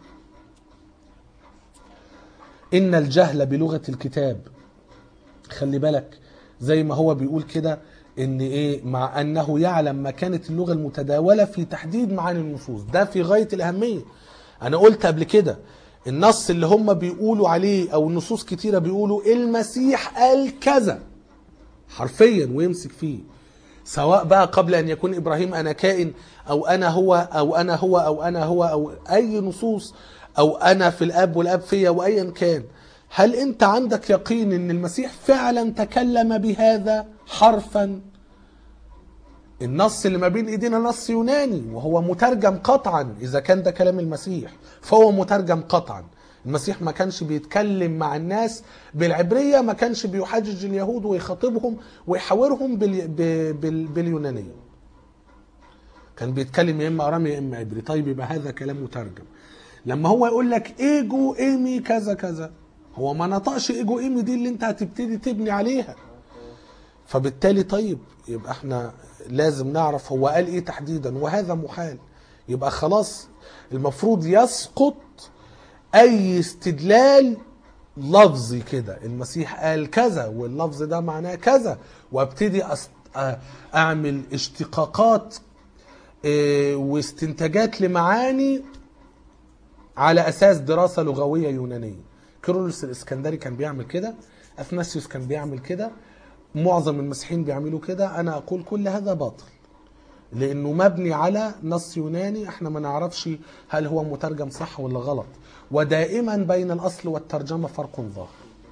ان الجهل بلغه الكتاب خلي بالك زي ما هو بيقول كده ان ايه مع انه يعلم مكانة اللغة المتداولة في تحديد معاني النصوص ده في غاية الاهمية انا قلت قبل كده النص اللي هم بيقولوا عليه او النصوص كتيرة بيقولوا المسيح قال كذا حرفيا ويمسك فيه سواء بقى قبل ان يكون ابراهيم انا كائن او انا هو او انا هو او انا هو او اي نصوص او انا في الاب والاب فيا وايا كان هل انت عندك يقين ان المسيح فعلا تكلم بهذا حرفا النص اللي ما بين ايدينا نص يوناني وهو مترجم قطعا اذا كان ده كلام المسيح فهو مترجم قطعا المسيح ما كانش بيتكلم مع الناس بالعبريه ما كانش بيحجج اليهود ويخاطبهم ويحاورهم بال... ب... بال... باليونانيه كان بيتكلم يا اما ارامي يا اما عبري طيب يبقى هذا كلام مترجم لما هو يقول لك ايجو ايمي كذا كذا هو ما نطقش ايجو ايمي دي اللي انت هتبتدي تبني عليها فبالتالي طيب يبقى احنا لازم نعرف هو قال ايه تحديدا وهذا محال يبقى خلاص المفروض يسقط اي استدلال لفظي كده المسيح قال كذا واللفظ ده معناه كذا وابتدي أست... اعمل اشتقاقات اه، واستنتاجات لمعاني على اساس دراسه لغويه يونانيه كيرلس الاسكندري كان بيعمل كده اثناسيوس كان بيعمل كده معظم المسيحيين بيعملوا كده انا اقول كل هذا باطل لانه مبني على نص يوناني احنا ما نعرفش هل هو مترجم صح ولا غلط ودائما بين الاصل والترجمه فرق ظاهر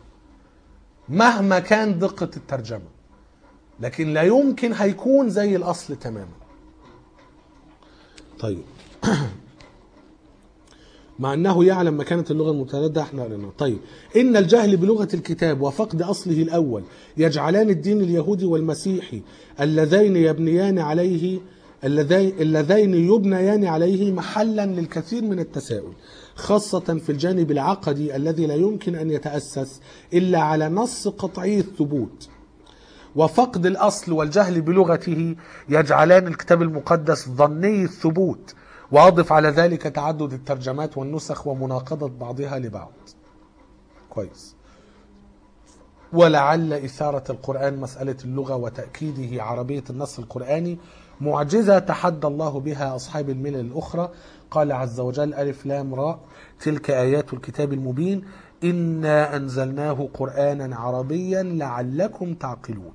مهما كان دقه الترجمه لكن لا يمكن هيكون زي الاصل تماما طيب مع انه يعلم مكانة اللغة المترددة احنا قلنا طيب ان الجهل بلغة الكتاب وفقد اصله الاول يجعلان الدين اليهودي والمسيحي اللذين يبنيان عليه اللذين اللذين يبنيان عليه محلا للكثير من التساؤل خاصة في الجانب العقدي الذي لا يمكن ان يتأسس الا على نص قطعي الثبوت وفقد الاصل والجهل بلغته يجعلان الكتاب المقدس ظني الثبوت واضف على ذلك تعدد الترجمات والنسخ ومناقضة بعضها لبعض كويس ولعل إثارة القرآن مسألة اللغة وتأكيده عربية النص القرآني معجزة تحدى الله بها أصحاب الملل الأخرى قال عز وجل ألف لام راء تلك آيات الكتاب المبين إنا أنزلناه قرآنا عربيا لعلكم تعقلون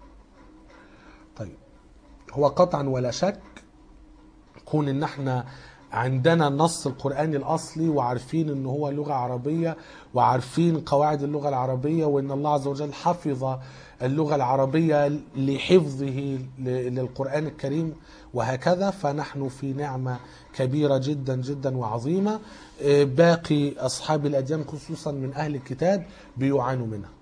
طيب هو قطعا ولا شك كون ان احنا عندنا النص القرآني الأصلي وعارفين ان هو لغة عربية وعارفين قواعد اللغة العربية وان الله عز وجل حفظ اللغة العربية لحفظه ل- للقرآن الكريم وهكذا فنحن في نعمة كبيرة جدا جدا وعظيمة آه، باقي أصحاب الأديان خصوصا من أهل الكتاب بيعانوا منها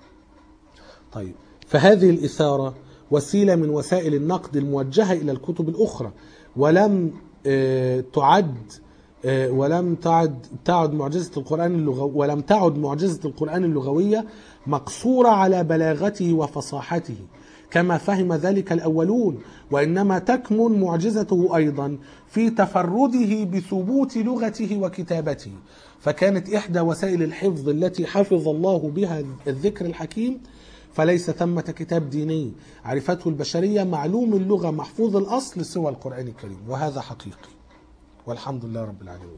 طيب فهذه الإثارة وسيلة من وسائل النقد الموجهة إلى الكتب الأخرى ولم آه، تعد آه، ولم تعد تعد معجزة القرآن اللغوي ولم تعد معجزة القرآن اللغوية مقصورة على بلاغته وفصاحته كما فهم ذلك الأولون وإنما تكمن معجزته أيضا في تفرده بثبوت لغته وكتابته فكانت إحدى وسائل الحفظ التي حفظ الله بها الذكر الحكيم فليس ثمة كتاب ديني عرفته البشرية معلوم اللغة محفوظ الأصل سوى القرآن الكريم وهذا حقيقي والحمد لله رب العالمين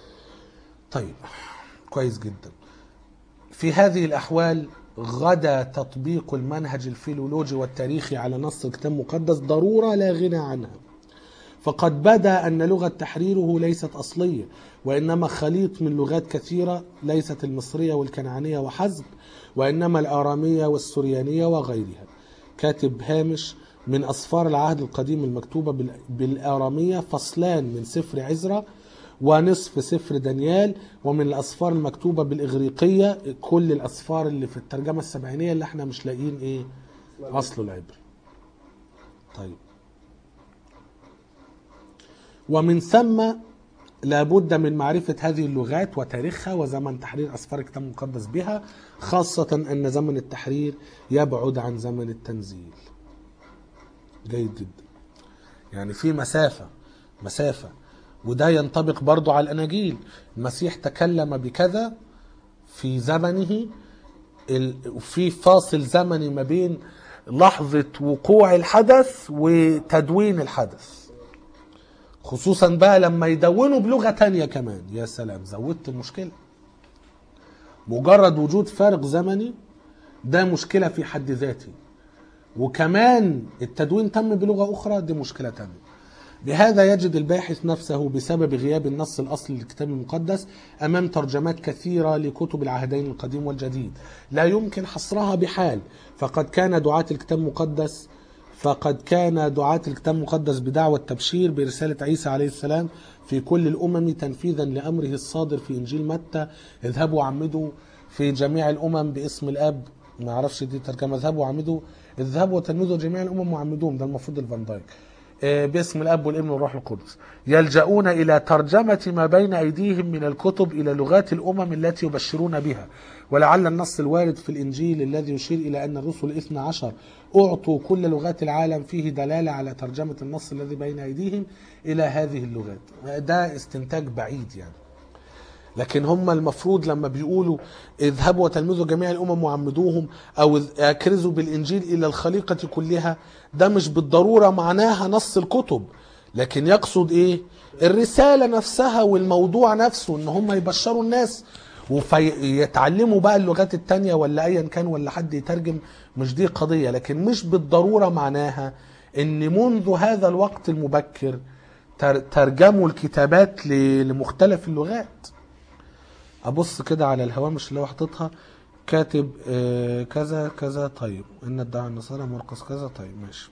طيب كويس جدا في هذه الأحوال غدا تطبيق المنهج الفيلولوجي والتاريخي على نص الكتاب المقدس ضرورة لا غنى عنها فقد بدا أن لغة تحريره ليست أصلية وإنما خليط من لغات كثيرة ليست المصرية والكنعانية وحسب وإنما الآرامية والسريانية وغيرها كاتب هامش من أسفار العهد القديم المكتوبة بال- بالآرامية فصلان من سفر عزرا ونصف سفر دانيال ومن الأسفار المكتوبة بالإغريقية كل الأسفار اللي في الترجمة السبعينية اللي احنا مش لاقيين إيه أصله العبري طيب ومن ثم لابد من معرفة هذه اللغات وتاريخها وزمن تحرير أسفار الكتاب المقدس بها خاصة أن زمن التحرير يبعد عن زمن التنزيل جيد جدا يعني في مسافة مسافة وده ينطبق برضو على الأناجيل المسيح تكلم بكذا في زمنه ال- وفي فاصل زمني ما بين لحظة وقوع الحدث وتدوين الحدث خصوصا بقى لما يدونوا بلغة تانية كمان يا سلام زودت المشكلة مجرد وجود فارق زمني ده مشكلة في حد ذاته وكمان التدوين تم بلغة أخرى دي مشكلة تانية بهذا يجد الباحث نفسه بسبب غياب النص الأصلي للكتاب المقدس أمام ترجمات كثيرة لكتب العهدين القديم والجديد لا يمكن حصرها بحال فقد كان دعاة الكتاب المقدس فقد كان دعاة الكتاب المقدس بدعوى التبشير برسالة عيسى عليه السلام في كل الأمم تنفيذا لأمره الصادر في إنجيل متى اذهبوا وعمدوا في جميع الأمم باسم الأب ما اعرفش دي ترجمة اذهبوا وعمدوا اذهبوا وتلمذوا جميع الأمم وعمدوهم ده المفروض الفان دايك آه، باسم الاب والابن والروح القدس يلجؤون الى ترجمه ما بين ايديهم من الكتب الى لغات الامم التي يبشرون بها ولعل النص الوارد في الانجيل الذي يشير الى ان الرسل الاثنى عشر اعطوا كل لغات العالم فيه دلاله على ترجمه النص الذي بين ايديهم الى هذه اللغات ده استنتاج بعيد يعني لكن هم المفروض لما بيقولوا اذهبوا وتلمذوا جميع الامم وعمدوهم او اكرزوا بالانجيل الى الخليقه كلها ده مش بالضروره معناها نص الكتب لكن يقصد ايه الرساله نفسها والموضوع نفسه ان هم يبشروا الناس ويتعلموا بقى اللغات التانية ولا ايا كان ولا حد يترجم مش دي قضيه لكن مش بالضروره معناها ان منذ هذا الوقت المبكر تر- ترجموا الكتابات ل- لمختلف اللغات ابص كده على الهوامش اللي هو حاططها كاتب آه، كذا كذا طيب ان ادعى النصارى مرقس كذا طيب ماشي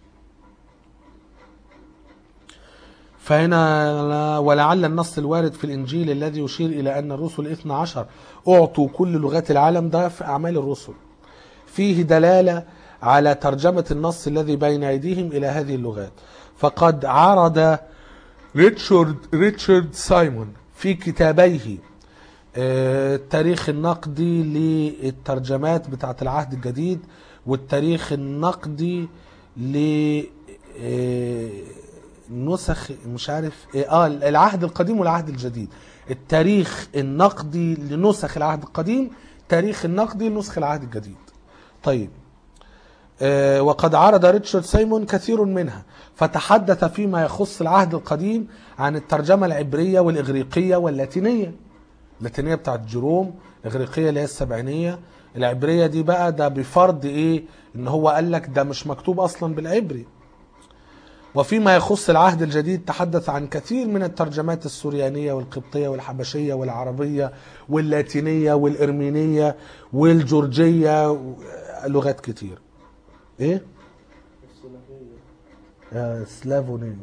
فهنا ولعل النص الوارد في الانجيل الذي يشير الى ان الرسل الاثنى عشر اعطوا كل لغات العالم ده في اعمال الرسل فيه دلاله على ترجمه النص الذي بين ايديهم الى هذه اللغات فقد عرض ريتشارد ريتشارد سايمون في كتابيه آه، التاريخ النقدي للترجمات بتاعة العهد الجديد والتاريخ النقدي ل آه، نسخ مش عارف اه آه، العهد القديم والعهد الجديد التاريخ النقدي لنسخ العهد القديم تاريخ النقدي لنسخ العهد الجديد طيب آه، وقد عرض ريتشارد سيمون كثير منها فتحدث فيما يخص العهد القديم عن الترجمة العبرية والإغريقية واللاتينية اللاتينية بتاعت جيروم الإغريقية اللي هي السبعينية العبرية دي بقى ده بفرض إيه إن هو قال لك ده مش مكتوب أصلا بالعبري وفيما يخص العهد الجديد تحدث عن كثير من الترجمات السوريانية والقبطية والحبشية والعربية واللاتينية والإرمينية والجورجية لغات كتير إيه؟ السلفية آه سلافونية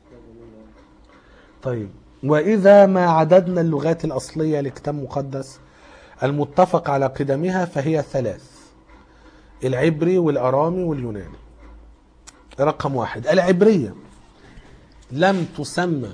طيب وإذا ما عددنا اللغات الأصلية لكتاب مقدس المتفق على قدمها فهي ثلاث العبري والأرامي واليوناني رقم واحد العبرية لم تسمى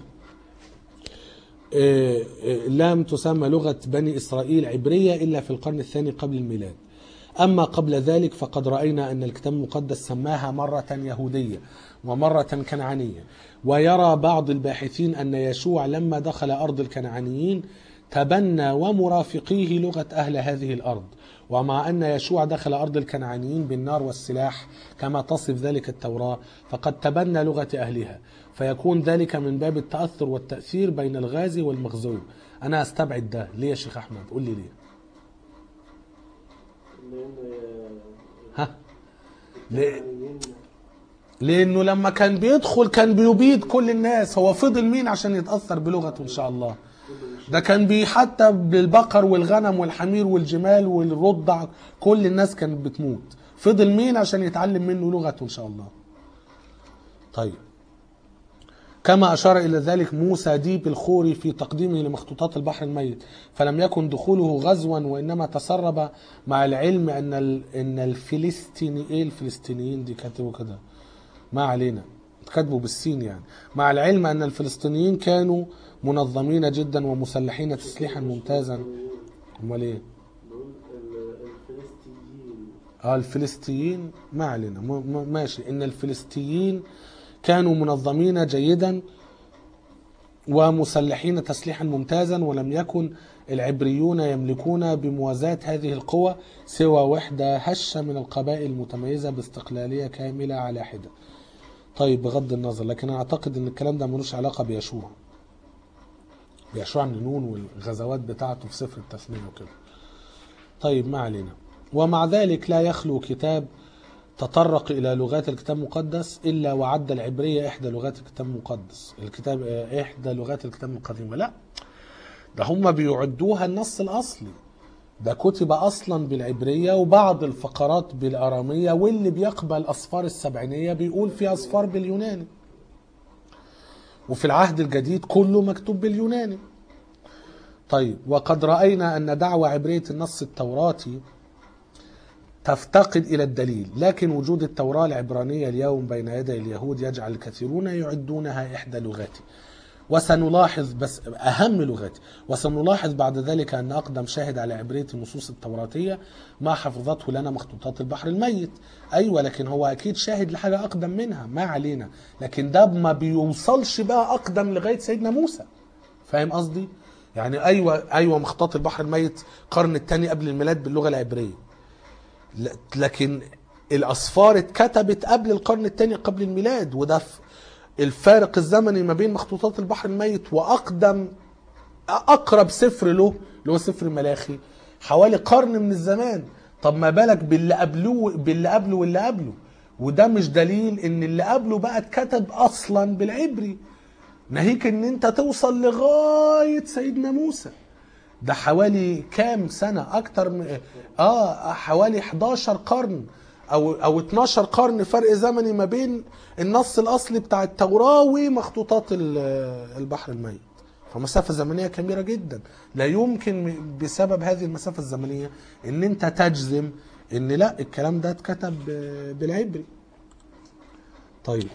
آه، آه، لم تسمى لغة بني إسرائيل عبرية إلا في القرن الثاني قبل الميلاد أما قبل ذلك فقد رأينا أن الكتاب المقدس سماها مرة يهودية ومرة كنعانية ويرى بعض الباحثين أن يشوع لما دخل أرض الكنعانيين تبنى ومرافقيه لغة أهل هذه الأرض ومع أن يشوع دخل أرض الكنعانيين بالنار والسلاح كما تصف ذلك التوراة فقد تبنى لغة أهلها فيكون ذلك من باب التأثر والتأثير بين الغازي والمغزو أنا أستبعد ده ليه يا شيخ أحمد قول لي ليه لأن ها ليه؟ الكنعانيين لانه لما كان بيدخل كان بيبيد كل الناس هو فضل مين عشان يتاثر بلغته ان شاء الله ده كان بي حتى بالبقر والغنم والحمير والجمال والرضع كل الناس كانت بتموت فضل مين عشان يتعلم منه لغته ان شاء الله طيب كما أشار إلى ذلك موسى ديب الخوري في تقديمه لمخطوطات البحر الميت فلم يكن دخوله غزوا وإنما تسرب مع العلم أن ال... أن الفلسطيني إيه الفلسطينيين دي كاتبوا كده ما علينا كاتبوا بالسين يعني مع العلم أن الفلسطينيين كانوا منظمين جدا ومسلحين تسليحا ممتازا امال ايه دول ال- الفلسطينيين اه الفلسطينيين ما علينا م- م- ماشي ان الفلسطينيين كانوا منظمين جيدا ومسلحين تسليحا ممتازا ولم يكن العبريون يملكون بموازاة هذه القوى سوى وحدة هشة من القبائل المتميزة باستقلالية كاملة على حدة طيب بغض النظر لكن أنا أعتقد أن الكلام ده ملوش علاقة بيشوع بيشوع بن نون والغزوات بتاعته في سفر التثنية وكده طيب ما علينا ومع ذلك لا يخلو كتاب تطرق إلى لغات الكتاب المقدس إلا وعد العبرية إحدى لغات الكتاب المقدس الكتاب آه، إحدى لغات الكتاب القديمة لا ده هم بيعدوها النص الأصلي ده كتب أصلا بالعبرية وبعض الفقرات بالأرامية واللي بيقبل أصفار السبعينية بيقول في أصفار باليوناني وفي العهد الجديد كله مكتوب باليوناني طيب وقد رأينا أن دعوة عبرية النص التوراتي تفتقد إلى الدليل لكن وجود التوراة العبرانية اليوم بين يدي اليهود يجعل الكثيرون يعدونها إحدى لغات وسنلاحظ بس أهم لغات وسنلاحظ بعد ذلك أن أقدم شاهد على عبرية النصوص التوراتية ما حفظته لنا مخطوطات البحر الميت أيوة لكن هو أكيد شاهد لحاجة أقدم منها ما علينا لكن ده ما بيوصلش بقى أقدم لغاية سيدنا موسى فاهم قصدي؟ يعني أيوة أيوة مخطوطات البحر الميت القرن الثاني قبل الميلاد باللغة العبرية ل- لكن الأصفار اتكتبت قبل القرن الثاني قبل الميلاد وده ف- الفارق الزمني ما بين مخطوطات البحر الميت وأقدم أقرب سفر له اللي هو سفر ملاخي حوالي قرن من الزمان طب ما بالك باللي قبله باللي قبله واللي قبله وده مش دليل ان اللي قبله بقى اتكتب اصلا بالعبري ناهيك ان انت توصل لغايه سيدنا موسى ده حوالي كام سنة أكتر من آه حوالي 11 قرن أو أو 12 قرن فرق زمني ما بين النص الأصلي بتاع التوراة ومخطوطات ال- البحر الميت فمسافة زمنية كبيرة جدا لا يمكن بسبب هذه المسافة الزمنية إن أنت تجزم إن لا الكلام ده اتكتب بالعبري طيب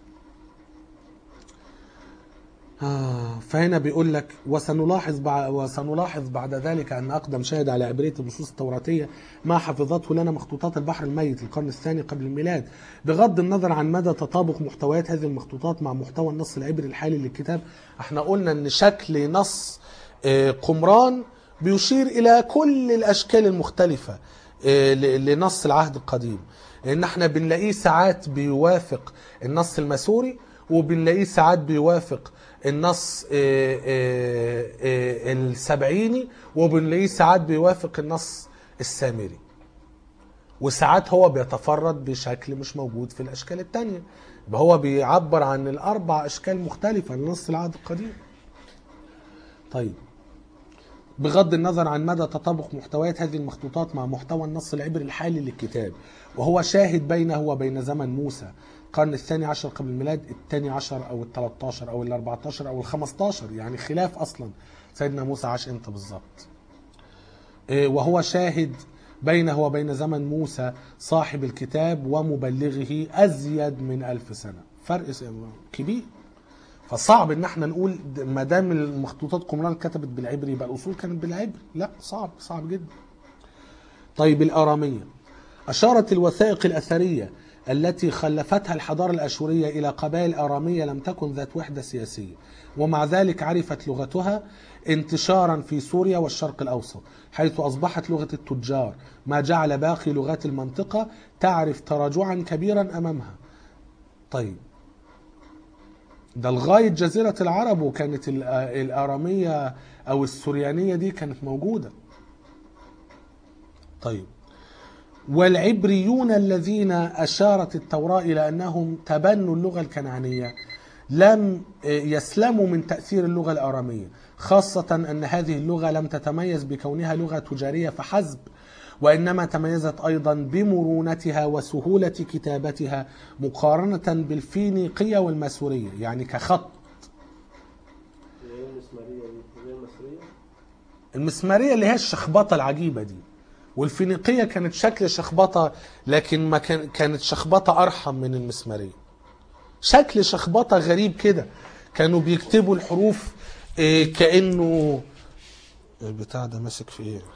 آه فهنا بيقول لك وسنلاحظ بعد وسنلاحظ بعد ذلك ان اقدم شاهد على عبريه النصوص التوراتيه ما حفظته لنا مخطوطات البحر الميت القرن الثاني قبل الميلاد بغض النظر عن مدى تطابق محتويات هذه المخطوطات مع محتوى النص العبري الحالي للكتاب احنا قلنا ان شكل نص آه، قمران بيشير الى كل الاشكال المختلفه آه، ل- لنص العهد القديم ان احنا بنلاقيه ساعات بيوافق النص الماسوري وبنلاقيه ساعات بيوافق النص آه، آه، آه، السبعيني وبنلاقيه ساعات بيوافق النص السامري وساعات هو بيتفرد بشكل مش موجود في الاشكال التانية يبقى هو بيعبر عن الاربع اشكال مختلفه لنص العهد القديم طيب بغض النظر عن مدى تطابق محتويات هذه المخطوطات مع محتوى النص العبري الحالي للكتاب وهو شاهد بينه وبين زمن موسى القرن الثاني عشر قبل الميلاد الثاني عشر او الثلاث عشر او الاربعة عشر او الخمسة عشر يعني خلاف اصلا سيدنا موسى عاش امتى بالظبط إيه، وهو شاهد بينه وبين زمن موسى صاحب الكتاب ومبلغه ازيد من ألف سنة فرق س- كبير فصعب ان احنا نقول د- ما دام المخطوطات قمران كتبت بالعبري يبقى الاصول كانت بالعبري لا صعب صعب جدا طيب الاراميه اشارت الوثائق الاثريه التي خلفتها الحضاره الاشوريه الى قبائل اراميه لم تكن ذات وحده سياسيه ومع ذلك عرفت لغتها انتشارا في سوريا والشرق الاوسط حيث اصبحت لغه التجار ما جعل باقي لغات المنطقه تعرف تراجعا كبيرا امامها طيب ده لغاية جزيرة العرب وكانت ال- الآرامية أو السريانية دي كانت موجودة طيب والعبريون الذين أشارت التوراة إلى أنهم تبنوا اللغة الكنعانية لم يسلموا من تأثير اللغة الآرامية خاصة أن هذه اللغة لم تتميز بكونها لغة تجارية فحسب وإنما تميزت أيضا بمرونتها وسهولة كتابتها مقارنة بالفينيقية والماسورية يعني كخط اللي هي المسمارية دي اللي هي المصرية المسمارية اللي هي الشخبطة العجيبة دي والفينيقية كانت شكل شخبطة لكن ما كان كانت شخبطة أرحم من المسمارية شكل شخبطة غريب كده كانوا بيكتبوا الحروف إيه، كأنه البتاع ده ماسك في ايه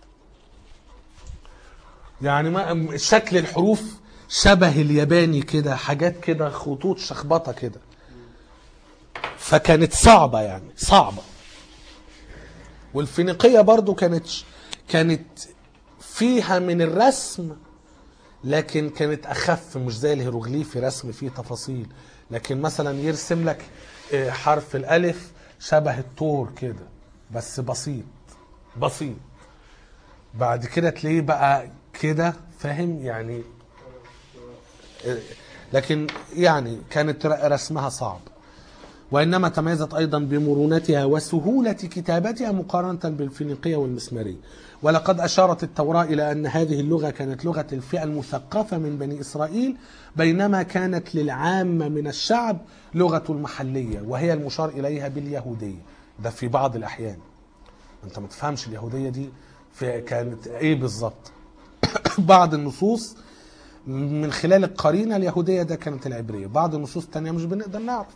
يعني ما شكل الحروف شبه الياباني كده حاجات كده خطوط شخبطة كده فكانت صعبة يعني صعبة والفينيقية برضو كانت كانت فيها من الرسم لكن كانت اخف مش زي الهيروغليفي رسم فيه تفاصيل لكن مثلا يرسم لك آه، حرف الالف شبه الطور كده بس بسيط بسيط بعد كده تلاقيه بقى كده فاهم يعني آه، لكن يعني كانت ر- رسمها صعب وإنما تميزت أيضا بمرونتها وسهولة كتابتها مقارنة بالفينيقية والمسمارية ولقد أشارت التوراة إلى أن هذه اللغة كانت لغة الفئة المثقفة من بني إسرائيل بينما كانت للعامة من الشعب لغة المحلية وهي المشار إليها باليهودية ده في بعض الأحيان أنت ما تفهمش اليهودية دي في كانت إيه بالظبط بعض النصوص من خلال القرينة اليهودية ده كانت العبرية بعض النصوص التانية مش بنقدر نعرف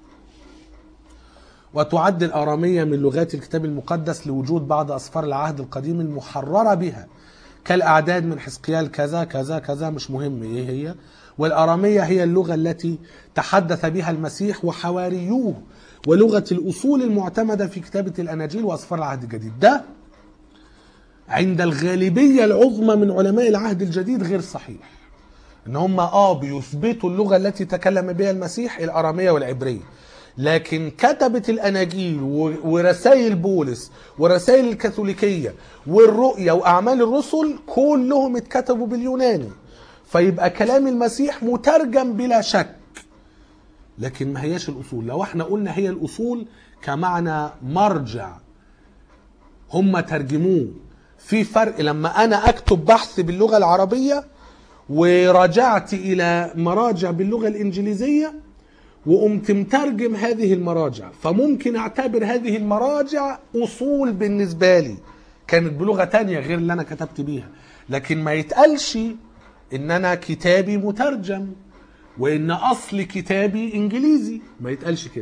وتعد الآرامية من لغات الكتاب المقدس لوجود بعض أسفار العهد القديم المحررة بها كالأعداد من حزقيال كذا كذا كذا مش مهم إيه هي والآرامية هي اللغة التي تحدث بها المسيح وحواريوه ولغة الأصول المعتمدة في كتابة الأناجيل وأسفار العهد الجديد ده عند الغالبية العظمى من علماء العهد الجديد غير صحيح ان هم اه بيثبتوا اللغه التي تكلم بها المسيح الاراميه والعبريه لكن كتبت الاناجيل و- ورسائل بولس ورسائل الكاثوليكيه والرؤيا واعمال الرسل كلهم اتكتبوا باليوناني فيبقى كلام المسيح مترجم بلا شك لكن ما هياش الاصول لو احنا قلنا هي الاصول كمعنى مرجع هم ترجموه في فرق لما انا اكتب بحث باللغه العربيه ورجعت الى مراجع باللغه الانجليزيه وقمت مترجم هذه المراجع فممكن اعتبر هذه المراجع اصول بالنسبه لي كانت بلغه تانية غير اللي انا كتبت بيها لكن ما يتقالش ان انا كتابي مترجم وان اصل كتابي انجليزي ما يتقالش كده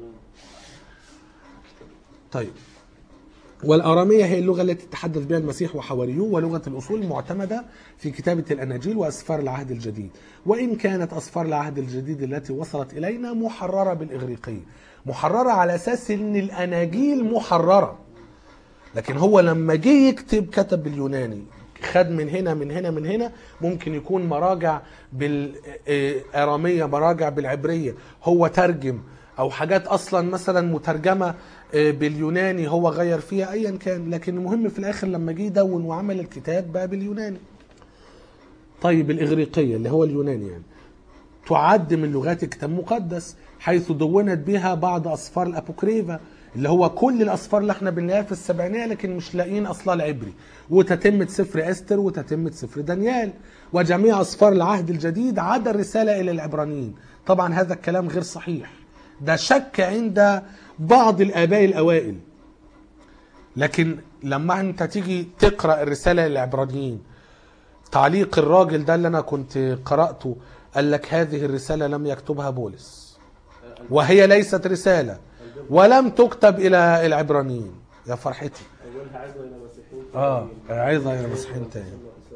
طيب والآرامية هي اللغة التي تحدث بها المسيح وحواريوه ولغة الأصول المعتمدة في كتابة الأناجيل وأسفار العهد الجديد وإن كانت أسفار العهد الجديد التي وصلت إلينا محررة بالإغريقية محررة على أساس أن الأناجيل محررة لكن هو لما جه يكتب كتب باليوناني خد من هنا من هنا من هنا ممكن يكون مراجع بالآرامية مراجع بالعبرية هو ترجم أو حاجات أصلا مثلا مترجمة آه، باليوناني هو غير فيها أيا كان لكن المهم في الآخر لما جه يدون وعمل الكتاب بقى باليوناني طيب الإغريقية اللي هو اليوناني يعني تعد من لغات الكتاب المقدس حيث دونت بها بعض أسفار الأبوكريفا اللي هو كل الأسفار اللي احنا بنلاقيها في السبعينية لكن مش لاقيين أصلها العبري وتتمة سفر أستر وتتمة سفر دانيال وجميع أسفار العهد الجديد عدا الرسالة إلى العبرانيين طبعا هذا الكلام غير صحيح ده شك عند بعض الآباء الأوائل لكن لما انت تيجي تقرأ الرسالة للعبرانيين تعليق الراجل ده اللي انا كنت قرأته قال لك هذه الرسالة لم يكتبها بولس وهي ليست رسالة ولم تكتب إلى العبرانيين يا فرحتي أولها عزوة إلى مسيحيين اه عايزة إلى مسيحيين تاني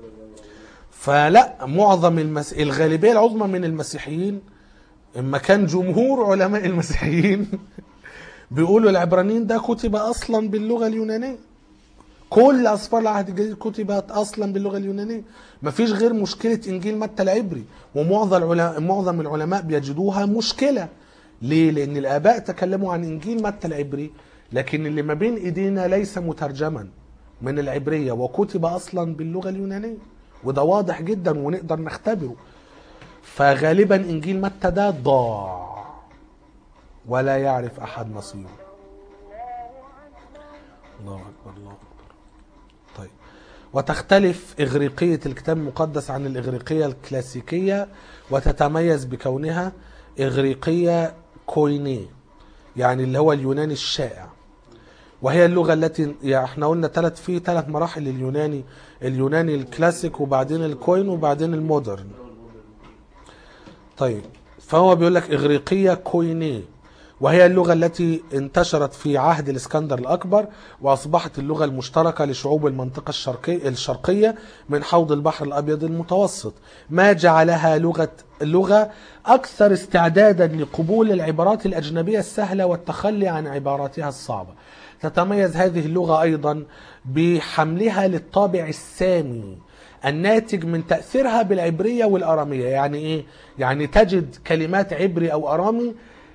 فلا معظم المس... الغالبية العظمى من المسيحيين اما كان جمهور علماء المسيحيين بيقولوا العبرانيين ده كتب اصلا باللغه اليونانيه كل اسفار العهد الجديد كتبت اصلا باللغه اليونانيه مفيش غير مشكله انجيل متى العبري ومعظم العلماء معظم العلماء بيجدوها مشكله ليه لان الاباء تكلموا عن انجيل متى العبري لكن اللي ما بين ايدينا ليس مترجما من العبريه وكتب اصلا باللغه اليونانيه وده واضح جدا ونقدر نختبره فغالبا انجيل متى ده ضاع ولا يعرف احد مصيره الله اكبر الله اكبر طيب وتختلف اغريقيه الكتاب المقدس عن الاغريقيه الكلاسيكيه وتتميز بكونها اغريقيه كوينيه يعني اللي هو اليوناني الشائع وهي اللغه التي يعني احنا قلنا ثلاث في ثلاث مراحل اليوناني اليوناني الكلاسيك وبعدين الكوين وبعدين المودرن طيب فهو بيقول لك اغريقيه كوينيه وهي اللغة التي انتشرت في عهد الإسكندر الأكبر وأصبحت اللغة المشتركة لشعوب المنطقة الشرقية, الشرقية من حوض البحر الأبيض المتوسط ما جعلها لغة لغة أكثر استعدادا لقبول العبارات الأجنبية السهلة والتخلي عن عباراتها الصعبة تتميز هذه اللغة أيضا بحملها للطابع السامي الناتج من تأثيرها بالعبرية والأرامية يعني إيه؟ يعني تجد كلمات عبري أو أرامي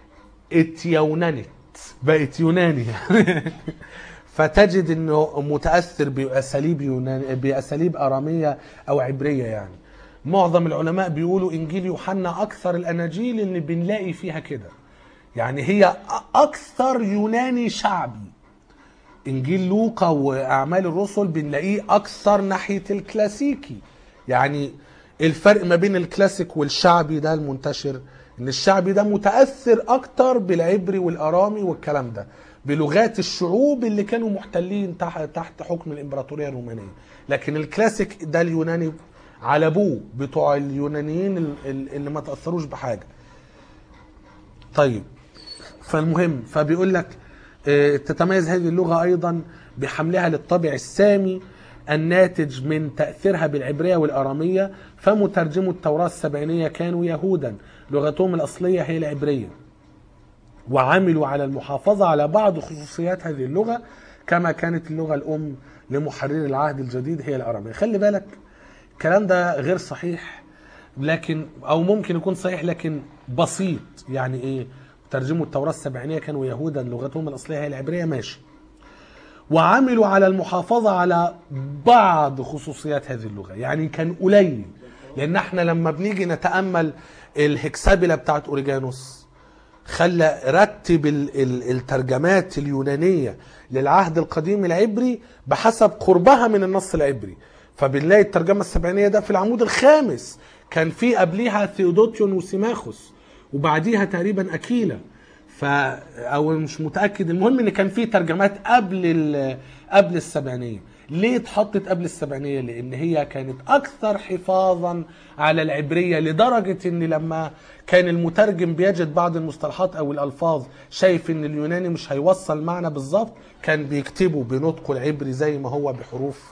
اتيوننت بقت يوناني فتجد انه متاثر باساليب يوناني باساليب اراميه او عبريه يعني معظم العلماء بيقولوا انجيل يوحنا اكثر الاناجيل اللي بنلاقي فيها كده يعني هي اكثر يوناني شعبي انجيل لوقا واعمال الرسل بنلاقيه اكثر ناحيه الكلاسيكي يعني الفرق ما بين الكلاسيك والشعبي ده المنتشر ان الشعبي ده متاثر اكتر بالعبري والارامي والكلام ده بلغات الشعوب اللي كانوا محتلين تحت تحت حكم الامبراطوريه الرومانيه لكن الكلاسيك ده اليوناني على ابوه بتوع اليونانيين ال- ال- اللي ما تاثروش بحاجه طيب فالمهم فبيقول لك آه، تتميز هذه اللغة أيضا بحملها للطابع السامي الناتج من تأثيرها بالعبرية والأرامية فمترجمو التوراة السبعينية كانوا يهودا لغتهم الأصلية هي العبرية وعملوا على المحافظة على بعض خصوصيات هذه اللغة كما كانت اللغة الأم لمحرر العهد الجديد هي الأرامية خلي بالك الكلام ده غير صحيح لكن أو ممكن يكون صحيح لكن بسيط يعني إيه ترجموا التوراة السبعينية كانوا يهودا لغتهم الأصلية هي العبرية ماشي وعملوا على المحافظة على بعض خصوصيات هذه اللغة يعني كان قليل لأن احنا لما بنيجي نتأمل الهكسابيلا بتاعت أوريجانوس خلى رتب ال- ال- الترجمات اليونانية للعهد القديم العبري بحسب قربها من النص العبري فبنلاقي الترجمة السبعينية ده في العمود الخامس كان في قبليها ثيودوتيون وسيماخوس وبعديها تقريبا أكيلا ف او مش متاكد المهم ان كان في ترجمات قبل ال... قبل السبعينيه ليه اتحطت قبل السبعينيه لان هي كانت اكثر حفاظا على العبريه لدرجه ان لما كان المترجم بيجد بعض المصطلحات او الالفاظ شايف ان اليوناني مش هيوصل معنى بالظبط كان بيكتبه بنطقه العبري زي ما هو بحروف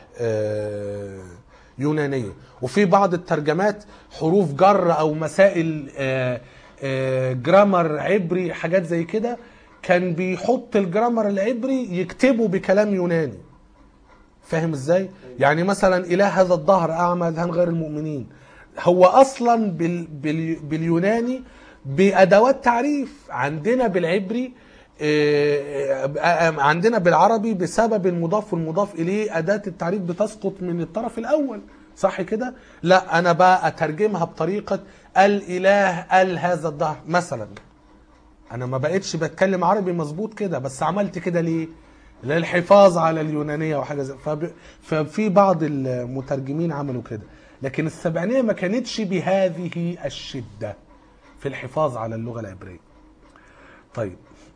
آه، يونانيه وفي بعض الترجمات حروف جر او مسائل آه، آه، جرامر عبري حاجات زي كده كان بيحط الجرامر العبري يكتبه بكلام يوناني فاهم ازاي يعني مثلا اله هذا الظهر اعمى اذهان غير المؤمنين هو اصلا بال بال باليوناني بادوات تعريف عندنا بالعبري آه، آه، عندنا بالعربي بسبب المضاف والمضاف اليه اداه التعريف بتسقط من الطرف الاول صح كده لا انا بقى اترجمها بطريقه الاله ال هذا الظهر مثلا انا ما بقتش بتكلم عربي مظبوط كده بس عملت كده ليه للحفاظ على اليونانيه وحاجه زي فب... ففي بعض المترجمين عملوا كده لكن السبعينيه ما كانتش بهذه الشده في الحفاظ على اللغه العبريه طيب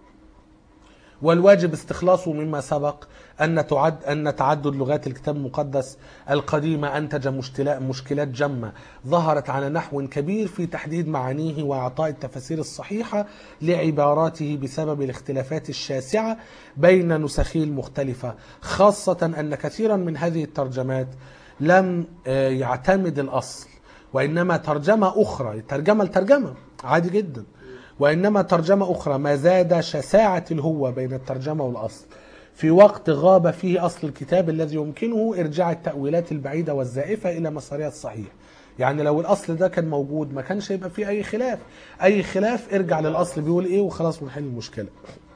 والواجب استخلاصه مما سبق أن تعد أن تعدد لغات الكتاب المقدس القديمة أنتج مشتلا- مشكلات جمة ظهرت على نحو كبير في تحديد معانيه وإعطاء التفاسير الصحيحة لعباراته بسبب الاختلافات الشاسعة بين نسخه المختلفة خاصة أن كثيرا من هذه الترجمات لم آه، يعتمد الأصل وإنما ترجمة أخرى ترجمة لترجمة عادي جدا وإنما ترجمة أخرى ما زاد شساعة الهوة بين الترجمة والأصل في وقت غاب فيه أصل الكتاب الذي يمكنه إرجاع التأويلات البعيدة والزائفة إلى مسارها الصحيح يعني لو الأصل ده كان موجود ما كانش يبقى فيه أي خلاف أي خلاف ارجع للأصل بيقول إيه وخلاص ونحل المشكلة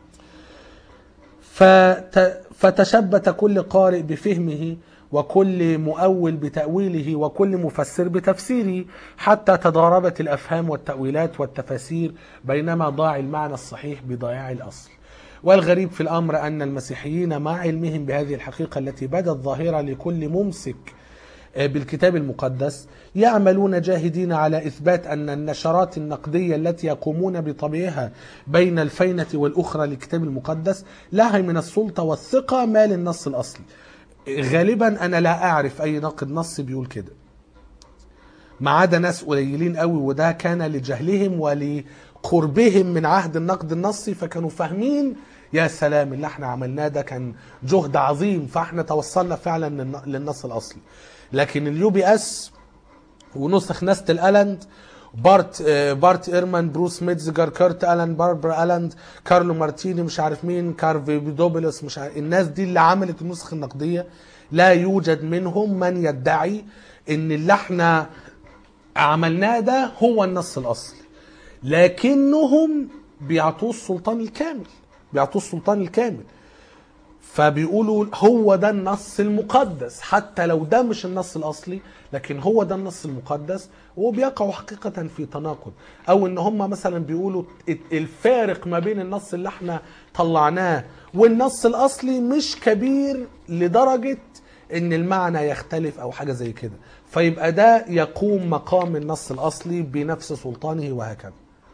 فت... فتشبت كل قارئ بفهمه وكل مؤول بتأويله وكل مفسر بتفسيره حتى تضاربت الأفهام والتأويلات والتفاسير بينما ضاع المعنى الصحيح بضياع الأصل والغريب في الأمر أن المسيحيين مع علمهم بهذه الحقيقة التي بدت ظاهرة لكل ممسك بالكتاب المقدس يعملون جاهدين على إثبات أن النشرات النقدية التي يقومون بطبعها بين الفينة والأخرى للكتاب المقدس لها من السلطة والثقة ما للنص الأصلي غالبا أنا لا أعرف أي ناقد نص بيقول كده ما عدا ناس قليلين قوي وده كان لجهلهم قربهم من عهد النقد النصي فكانوا فاهمين يا سلام اللي احنا عملناه ده كان جهد عظيم فاحنا توصلنا فعلا للن- للنص الاصلي لكن اليو بي اس ونسخ ناست الالاند بارت آه، بارت ايرمان بروس ميتزجر كارت الان باربرا الاند كارلو مارتيني مش عارف مين كارفي بيدوبولوس مش عارف الناس دي اللي عملت النسخ النقديه لا يوجد منهم من يدعي ان اللي احنا عملناه ده هو النص الاصلي لكنهم بيعطوه السلطان الكامل بيعطوه السلطان الكامل فبيقولوا هو ده النص المقدس حتى لو ده مش النص الاصلي لكن هو ده النص المقدس وبيقعوا حقيقة في تناقض او ان هم مثلا بيقولوا الفارق ما بين النص اللي احنا طلعناه والنص الاصلي مش كبير لدرجة ان المعنى يختلف او حاجة زي كده فيبقى ده يقوم مقام النص الاصلي بنفس سلطانه وهكذا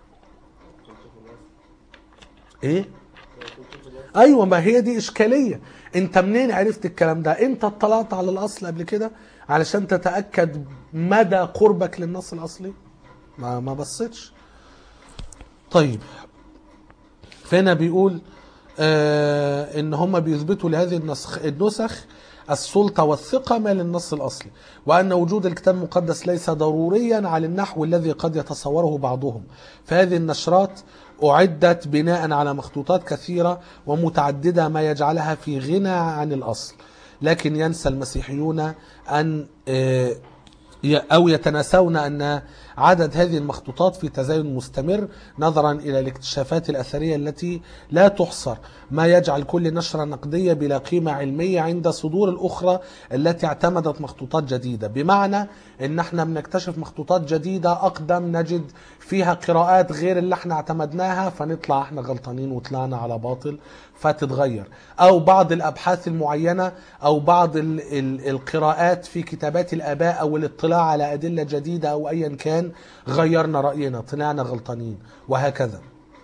ايه ايوه ما هي دي اشكاليه انت منين عرفت الكلام ده انت اطلعت على الاصل قبل كده علشان تتاكد مدى قربك للنص الاصلي ما ما بصيتش طيب فهنا بيقول آه ان هم بيثبتوا لهذه النسخ النسخ السلطة والثقة ما للنص الأصلي وأن وجود الكتاب المقدس ليس ضروريا على النحو الذي قد يتصوره بعضهم فهذه النشرات أعدت بناء على مخطوطات كثيرة ومتعددة ما يجعلها في غنى عن الأصل لكن ينسى المسيحيون أن آه، ي- أو يتناسون أن عدد هذه المخطوطات في تزايد مستمر نظرا إلى الاكتشافات الأثرية التي لا تحصر ما يجعل كل نشرة نقدية بلا قيمة علمية عند صدور الأخرى التي اعتمدت مخطوطات جديدة بمعنى أن احنا بنكتشف مخطوطات جديدة أقدم نجد فيها قراءات غير اللي احنا اعتمدناها فنطلع احنا غلطانين وطلعنا على باطل فتتغير او بعض الابحاث المعينه او بعض ال ال القراءات في كتابات الاباء او الاطلاع على ادله جديده او ايا كان غيرنا راينا طلعنا غلطانين وهكذا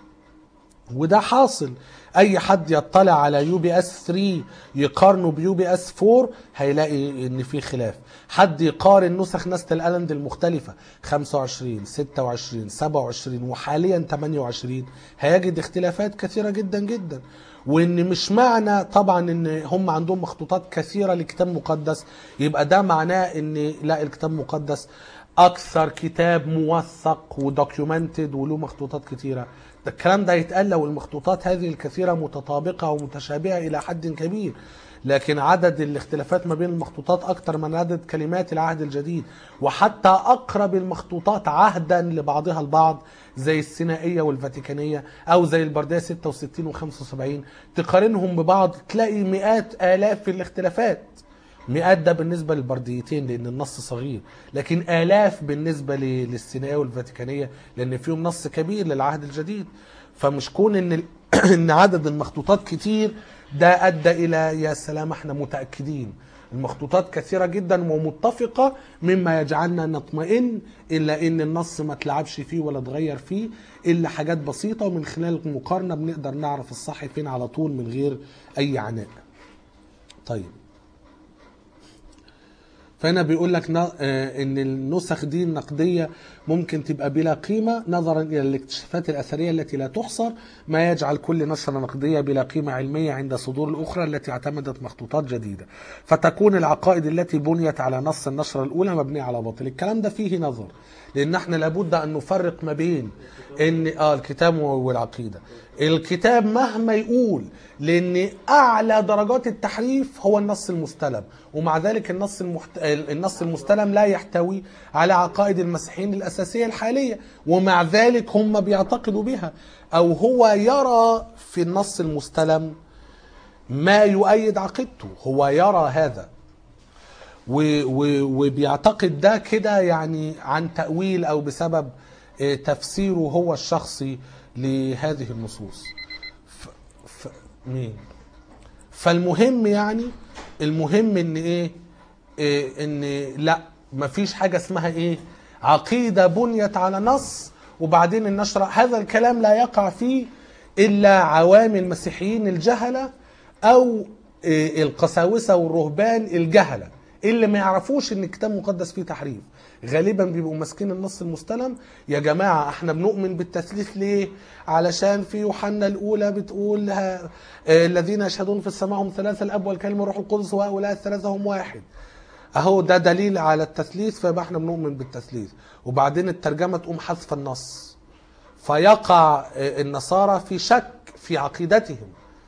وده حاصل اي حد يطلع على يو بي اس 3 يقارنه بيو بي اس 4 هيلاقي ان في خلاف حد يقارن نسخ نست الالاند المختلفه 25 26 27 وحاليا 28 هيجد اختلافات كثيره جدا جدا وان مش معنى طبعا ان هم عندهم مخطوطات كثيره لكتاب مقدس يبقى ده معناه ان لا الكتاب المقدس اكثر كتاب موثق ودوكيومنتد وله مخطوطات كتيره ده الكلام ده يتقال لو المخطوطات هذه الكثيره متطابقه ومتشابهه الى حد كبير لكن عدد الاختلافات ما بين المخطوطات اكثر من عدد كلمات العهد الجديد وحتى اقرب المخطوطات عهدا لبعضها البعض زي السينائيه والفاتيكانيه او زي البرديه 66 و75 تقارنهم ببعض تلاقي مئات الاف في الاختلافات مئات ده بالنسبة للبرديتين لأن النص صغير لكن آلاف بالنسبة ل- للسينائية والفاتيكانية لأن فيهم نص كبير للعهد الجديد فمش كون إن ال- إن عدد المخطوطات كتير ده أدى إلى يا سلام احنا متأكدين المخطوطات كثيرة جدا ومتفقة مما يجعلنا نطمئن إلا إن النص ما تلعبش فيه ولا اتغير فيه إلا حاجات بسيطة ومن خلال المقارنة بنقدر نعرف الصح فين على طول من غير أي عناء طيب فهنا بيقول لك نا- آه، ان النسخ دي النقديه ممكن تبقى بلا قيمه نظرا الى الاكتشافات الاثريه التي لا تحصر ما يجعل كل نشره نقديه بلا قيمه علميه عند صدور الاخرى التي اعتمدت مخطوطات جديده فتكون العقائد التي بنيت على نص النشره الاولى مبنيه على باطل الكلام ده فيه نظر لان احنا لابد ان نفرق ما بين ان اه الكتاب والعقيده الكتاب مهما يقول لان اعلى درجات التحريف هو النص المستلم ومع ذلك النص المحت... النص المستلم لا يحتوي على عقائد المسيحيين الاساسيه الحاليه ومع ذلك هم بيعتقدوا بها او هو يرى في النص المستلم ما يؤيد عقيدته هو يرى هذا و- و- وبيعتقد ده كده يعني عن تأويل أو بسبب آه، تفسيره هو الشخصي لهذه النصوص ف... ف... مين فالمهم يعني المهم ان ايه, إيه ان لا مفيش حاجة اسمها ايه عقيدة بنيت على نص وبعدين النشرة هذا الكلام لا يقع فيه الا عوام المسيحيين الجهلة او إيه القساوسة والرهبان الجهلة اللي ما يعرفوش ان الكتاب المقدس فيه تحريف غالبا بيبقوا ماسكين النص المستلم يا جماعه احنا بنؤمن بالتثليث ليه علشان في يوحنا الاولى بتقول ها- آه، الذين يشهدون في السماء هم ثلاثه الاب والكلمه والروح القدس وهؤلاء الثلاثه هم واحد اهو ده دليل على التثليث فيبقى احنا بنؤمن بالتثليث وبعدين الترجمه تقوم حذف النص فيقع آه، النصارى في شك في عقيدتهم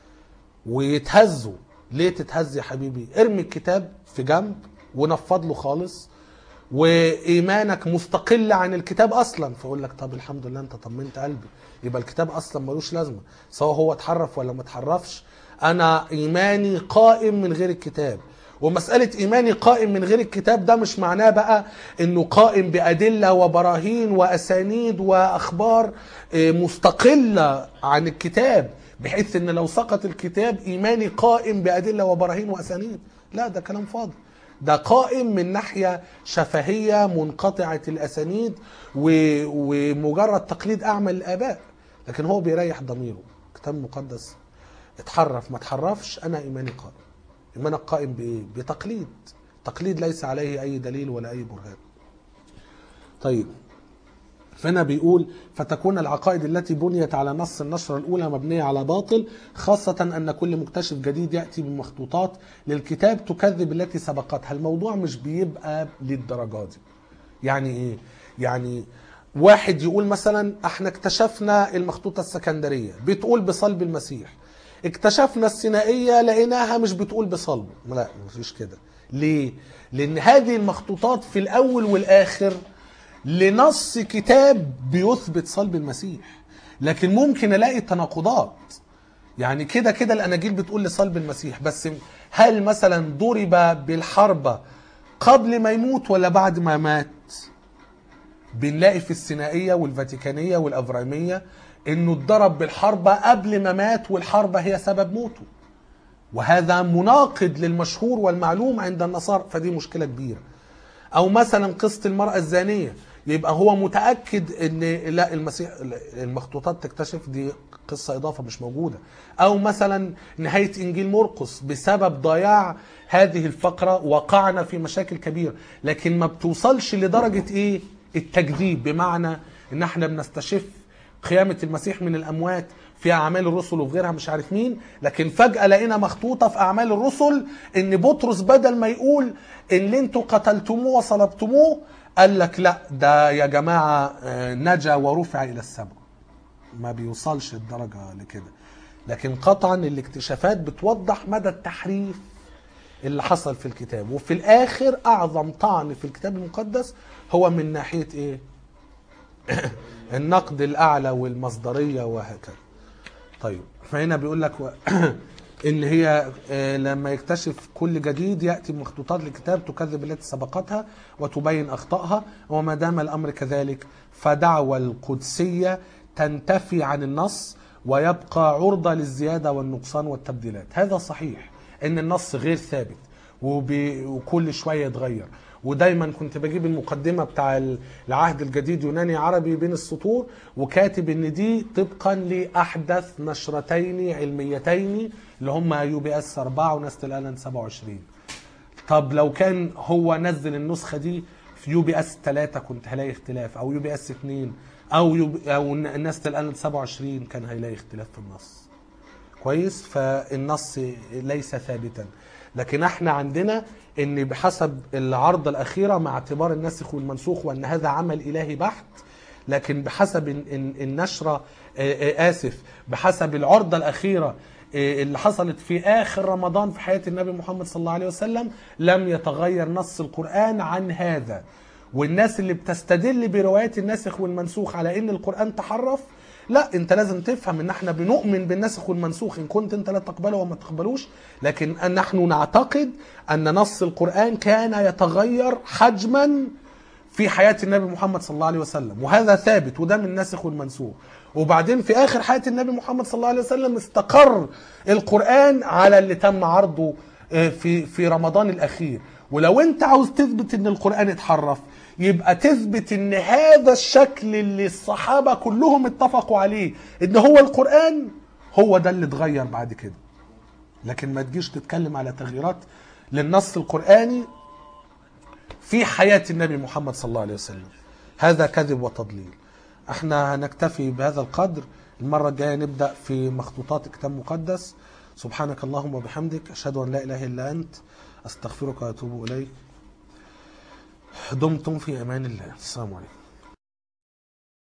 ويتهزوا ليه تتهز يا حبيبي ارمي الكتاب في جنب ونفض له خالص وايمانك مستقل عن الكتاب اصلا فاقول لك طب الحمد لله انت طمنت قلبي يبقى الكتاب اصلا ملوش لازمه سواء هو اتحرف ولا ما اتحرفش انا ايماني قائم من غير الكتاب ومسألة إيماني قائم من غير الكتاب ده مش معناه بقى إنه قائم بأدلة وبراهين وأسانيد وأخبار آه، مستقلة عن الكتاب بحيث إن لو سقط الكتاب إيماني قائم بأدلة وبراهين وأسانيد لا ده كلام فاضي ده قائم من ناحية شفهية منقطعة الأسانيد و- ومجرد تقليد أعمى للآباء لكن هو بيريح ضميره كتاب مقدس اتحرف ما اتحرفش أنا إيماني قائم إيمانك قائم بإيه؟ بتقليد تقليد ليس عليه أي دليل ولا أي برهان طيب فهنا بيقول فتكون العقائد التي بنيت على نص النشرة الأولى مبنية على باطل خاصة أن كل مكتشف جديد يأتي بمخطوطات للكتاب تكذب التي سبقتها الموضوع مش بيبقى للدرجة دي يعني إيه؟ يعني واحد يقول مثلا احنا اكتشفنا المخطوطة السكندرية بتقول بصلب المسيح اكتشفنا السينائية لقيناها مش بتقول بصلبه لا مفيش كده ليه؟ لأن هذه المخطوطات في الأول والآخر لنص كتاب بيثبت صلب المسيح لكن ممكن الاقي تناقضات يعني كده كده الاناجيل بتقول لصلب المسيح بس هل مثلا ضرب بالحربة قبل ما يموت ولا بعد ما مات بنلاقي في السينائية والفاتيكانية والأفرامية انه اتضرب بالحربة قبل ما مات والحربة هي سبب موته وهذا مناقض للمشهور والمعلوم عند النصارى فدي مشكلة كبيرة او مثلا قصه المراه الزانيه يبقى هو متاكد ان لا المسيح المخطوطات تكتشف دي قصه اضافه مش موجوده او مثلا نهايه انجيل مرقس بسبب ضياع هذه الفقره وقعنا في مشاكل كبيره لكن ما بتوصلش لدرجه ايه التكذيب بمعنى ان احنا بنستشف قيامة المسيح من الأموات في أعمال الرسل وفي غيرها مش عارف مين لكن فجأة لقينا مخطوطة في أعمال الرسل إن بطرس بدل ما يقول إن انتوا قتلتموه وصلبتموه قال لك لا ده يا جماعة آه، نجا ورفع إلى السماء ما بيوصلش الدرجة لكده لكن قطعا الاكتشافات بتوضح مدى التحريف اللي حصل في الكتاب وفي الآخر أعظم طعن في الكتاب المقدس هو من ناحية إيه النقد الاعلى والمصدريه وهكذا طيب فهنا بيقول لك و... ان هي آه، لما يكتشف كل جديد ياتي بمخطوطات الكتاب تكذب التي سبقتها وتبين اخطائها وما دام الامر كذلك فدعوى القدسيه تنتفي عن النص ويبقى عرضه للزياده والنقصان والتبديلات هذا صحيح ان النص غير ثابت وبي... وكل شويه يتغير ودايما كنت بجيب المقدمه بتاع العهد الجديد يوناني عربي بين السطور وكاتب ان دي طبقا لاحدث نشرتين علميتين اللي هم يو بي اس 4 ونست الالن 27 طب لو كان هو نزل النسخه دي في يو بي اس 3 كنت هلاقي اختلاف او يو بي اس 2 او يو بي او نست الالن 27 كان هيلاقي اختلاف في النص كويس فالنص ليس ثابتا لكن احنا عندنا ان بحسب العرض الاخيره مع اعتبار الناسخ والمنسوخ وان هذا عمل الهي بحت لكن بحسب ال- ال- النشره آه، آه، اسف بحسب العرضه الاخيره آه، اللي حصلت في اخر رمضان في حياه النبي محمد صلى الله عليه وسلم لم يتغير نص القران عن هذا والناس اللي بتستدل بروايات الناسخ والمنسوخ على ان القران تحرف لا انت لازم تفهم ان احنا بنؤمن بالناسخ والمنسوخ ان كنت انت لا تقبله وما تقبلوش لكن أن نحن نعتقد ان نص القران كان يتغير حجما في حياه النبي محمد صلى الله عليه وسلم وهذا ثابت وده من الناسخ والمنسوخ وبعدين في اخر حياه النبي محمد صلى الله عليه وسلم استقر القران على اللي تم عرضه آه، في في رمضان الاخير ولو انت عاوز تثبت ان القران اتحرف يبقى تثبت ان هذا الشكل اللي الصحابه كلهم اتفقوا عليه ان هو القران هو ده اللي اتغير بعد كده لكن ما تجيش تتكلم على تغييرات للنص القراني في حياة النبي محمد صلى الله عليه وسلم هذا كذب وتضليل احنا هنكتفي بهذا القدر المرة الجاية نبدأ في مخطوطات كتاب مقدس سبحانك اللهم وبحمدك أشهد أن لا إله إلا أنت أستغفرك وأتوب إليك دمتم في أمان الله السلام عليكم